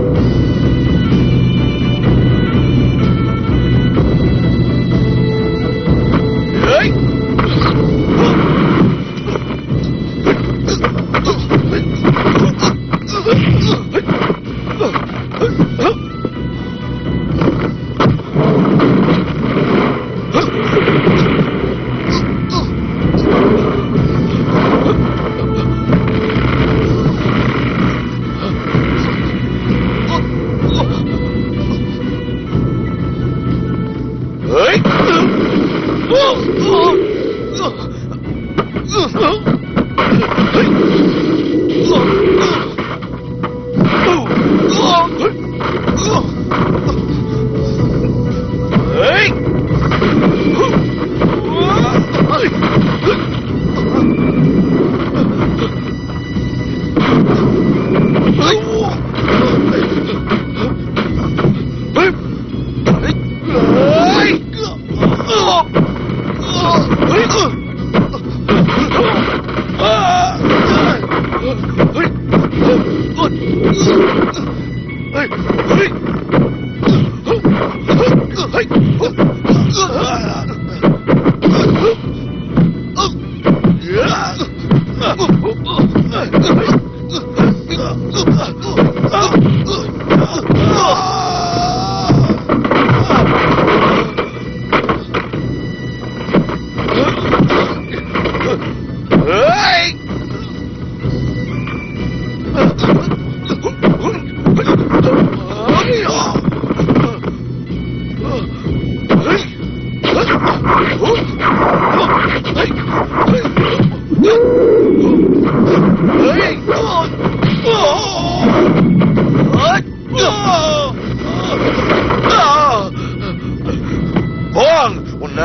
போன் உன்ன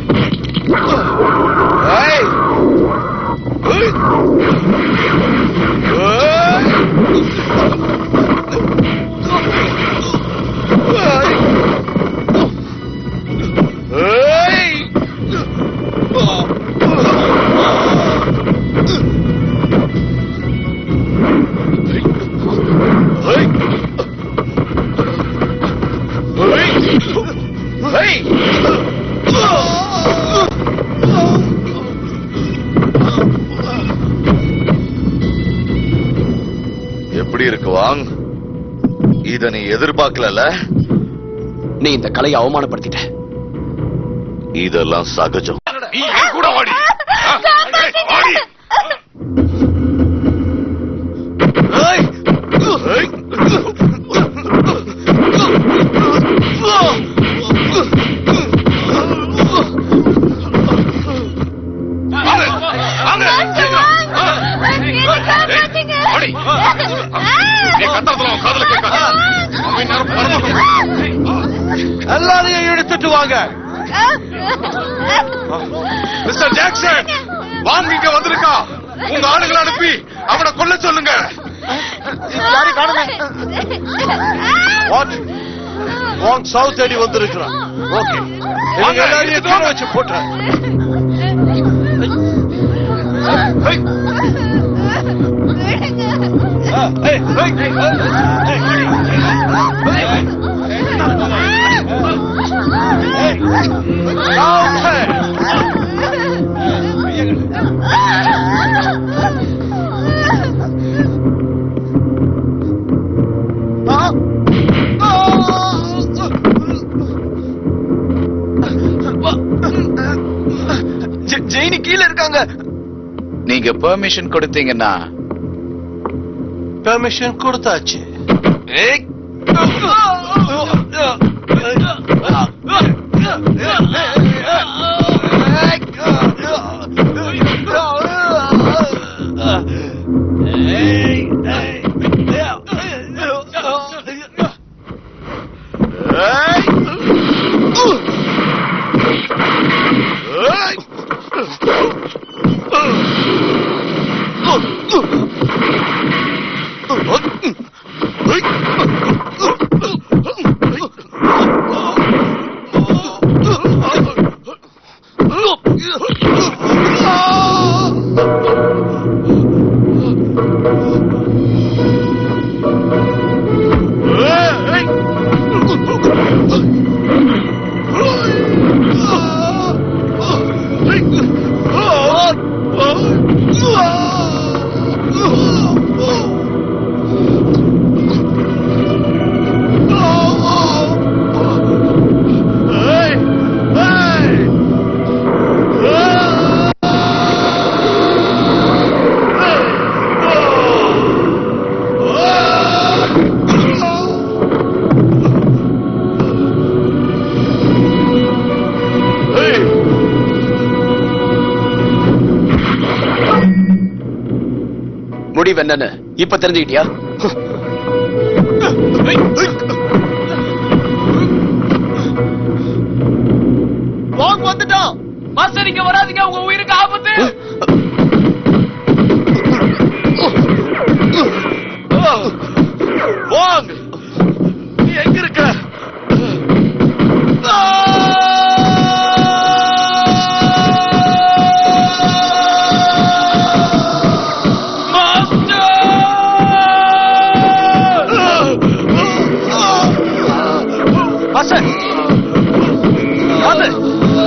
ஏய் ஏய் ஏய் எப்படி இருக்கு வாங் இத நீ எதிர்பார்க்கல நீ இந்த கலையை அவமானப்படுத்திட்ட இதெல்லாம் சகஜம் நீ என் கூட வாடி ஆ? ஏய், வாடி வாங்க, வாங்க, சீக்கிரம். ஆ. ஏய், வாடி. நீ கத்துறதுல அவன் காதுல கேட்காது. அவன் இந்நேரம் பரம- எல்லாரையும் எடுத்துட்டு வாங்க மிஸ்டர் ஜாக்சன் வாங்க இங்க வந்திருக்கா உங்க ஆளுங்களை அனுப்பி அவனை கொல்ல சொல்லுங்க யாரையும் காணுமே வாட் வாங் சவுத் தேடி வந்திருக்கிறான் ஓகே எல்லாரையும் கீழே வச்சு போட்டுறேன் ஜெயினி கீழ இருக்காங்க நீங்க பெர்மிஷன் கொடுத்தீங்கன்னா பெர்மிஷன் கொடுத்தாச்சு முடிவு என்னன்னு இப்ப தெரிஞ்சுக்கிட்டியா வாங்க வந்துட்டான் மாஸ்டர் இங்க வராதீங்க உங்க உயிருக்கு ஆபத்து வாங்க நீ எங்க இருக்க மாஸ்டர் மாஸ்டர்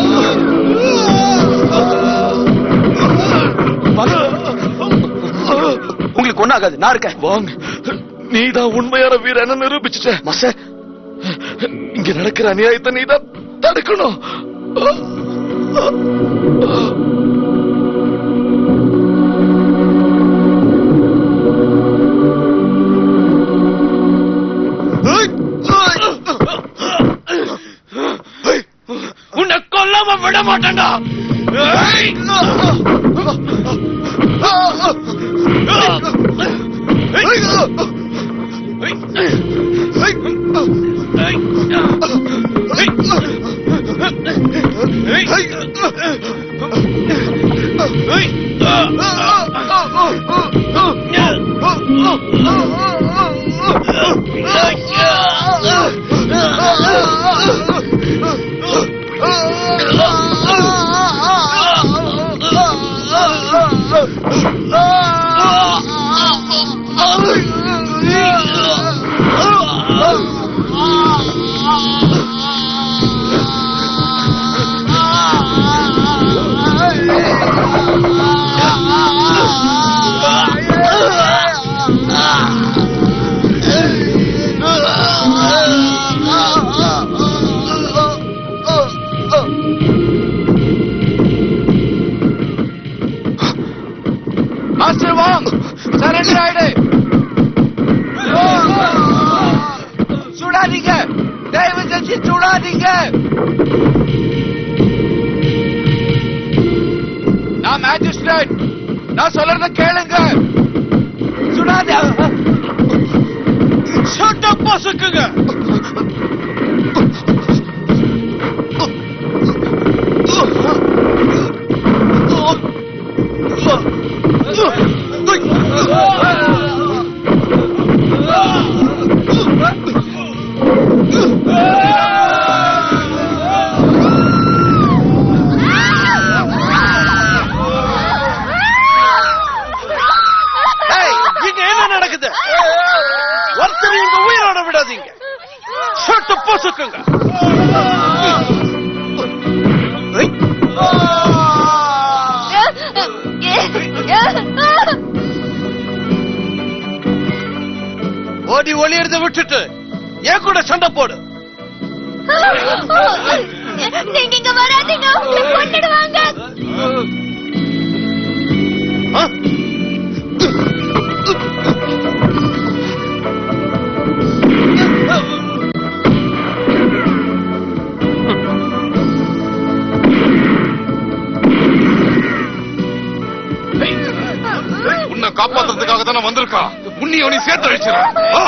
உங்களுக்கு ஒண்ணு ஆகாது நான் இருக்கேன் வாங்க நீதான் உண்மையான வீரன நிரூபிச்சுட்ட மாஸ்டர் இங்க நடக்கிற அநியாயத்தை நீதான் தடுக்கணும் உன்னை கொல்லாம விட மாட்டேன்டா மாஸ்டர் வாங்க சரண்டர் ஆயிடு சுடாதீங்க தயவு செஞ்சு சுடாதீங்க நான் மேஜிஸ்ட்ரேட் நான் சொல்றத கேளுங்க சுடாத சொட்ட பசுக்குங்க ஏய், இங்க என்ன நடக்குது நசுக்குங்க ஓடி ஒளியறத விட்டுட்டு ஏன் கூட சண்டை போடு நீங்க இங்க வராதீங்க உங்களை கொன்னுடுவாங்க ஆ? உன்னை காப்பாத்துறதுக்காக தான் நான் வந்திருக்கான் உன்னைய நீ சேர்த்து அழிச்சிடறேன் வா.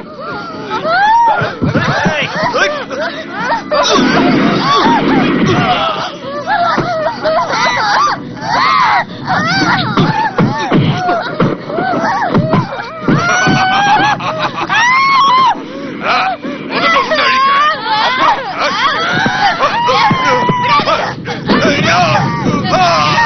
ஆ, முதல்ல உன்னை அழிக்கிறேன். அப்புறம், ஐயோ! ஆ!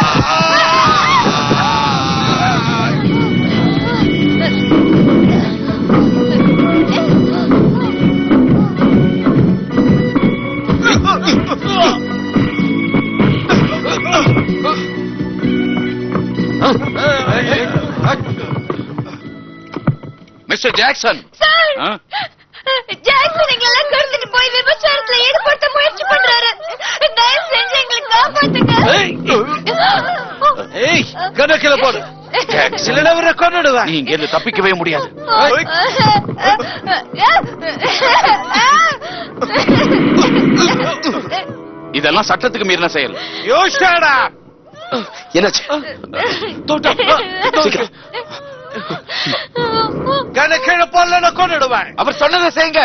மிஸ்டர் ஜாக்சன் சார் ஆ? ஜாக்சன் எங்களெல்லாம் கடத்திட்டு போய் விபச்சாரத்துல ஈடுபடுத்த முயற்சி பண்றாரு தயவு செஞ்சு எங்களை காப்பாத்துங்க ஏய் கணக்கில போடு இல்லைன்னா அவரை கொன்னுடுவேன் நீ இங்க இருந்து தப்பிக்கவே முடியாது இதெல்லாம் சட்டத்துக்கு மீறின செயல் யோசிச்சாடா என்னாச்சு சீக்கிரம் கணக்கில போடலன்னா கொன்னுடுவேன் அவர் சொன்னதை செய்யுங்க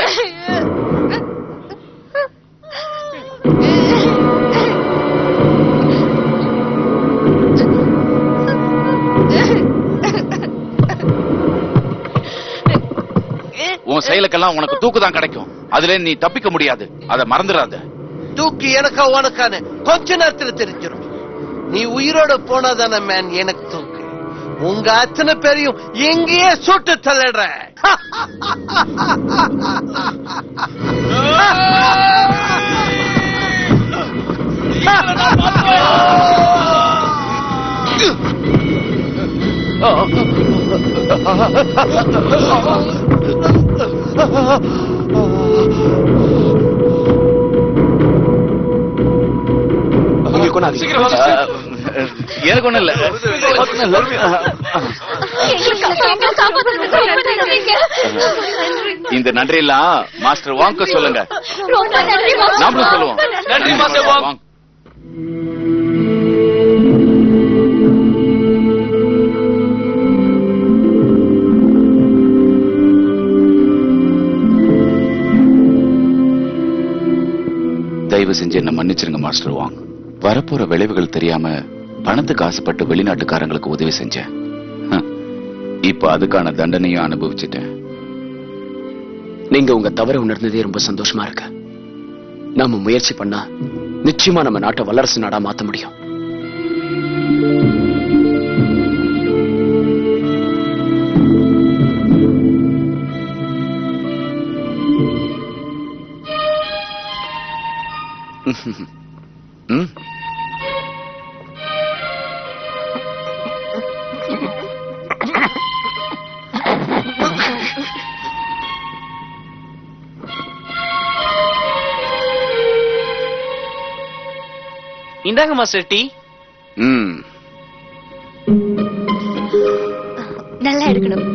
உன் செயலுக்கெல்லாம் உனக்கு தூக்கு தான் கிடைக்கும் அதுல நீ தப்பிக்க முடியாது அதை மறந்துடாத தூக்கி எனக்கா உனக்கான கொஞ்ச நேரத்துல தெரிஞ்சிடும் நீ உயிரோட போனாதானே மேன் எனக்கு தூக்கு உங்க அத்தனை பேரையும் எங்கேயே சுட்டு தள்ளிடுற உங்களுக்கு ஒண்ணும் ஆகல. எனக்கு ஒண்ணும் இல்ல எங்களை காப்பாத்துறதுக்கு ரொம்ப நன்றிங்க. இந்த நன்றி எல்லாம் மாஸ்டர் வாங்க சொல்லுங்க ரொம்ப நன்றி மாஸ்டர். நாமளும் சொல்லுவோம் நன்றி, மாஸ்டர் வாங். வாங்க. தயவு செஞ்சு என்ன மன்னிச்சிருங்க மாஸ்டர் வாங் வரப்போற விளைவுகள் தெரியாம பணத்துக்கு ஆசைப்பட்டு வெளிநாட்டுக்காரங்களுக்கு உதவி செஞ்சேன் ஹம். இப்ப அதுக்கான தண்டனையும் அனுபவிச்சிட்டேன் நீங்க உங்க தவறை உணர்ந்ததே ரொம்ப சந்தோஷமா இருக்கு நாம முயற்சி பண்ணா நிச்சயமா நம்ம நாட்டை வல்லரசு நாடா மாத்த முடியும் ம்? இந்தாங்க மாஸ்டர் டீ ம் நல்லா எடுக்கணும்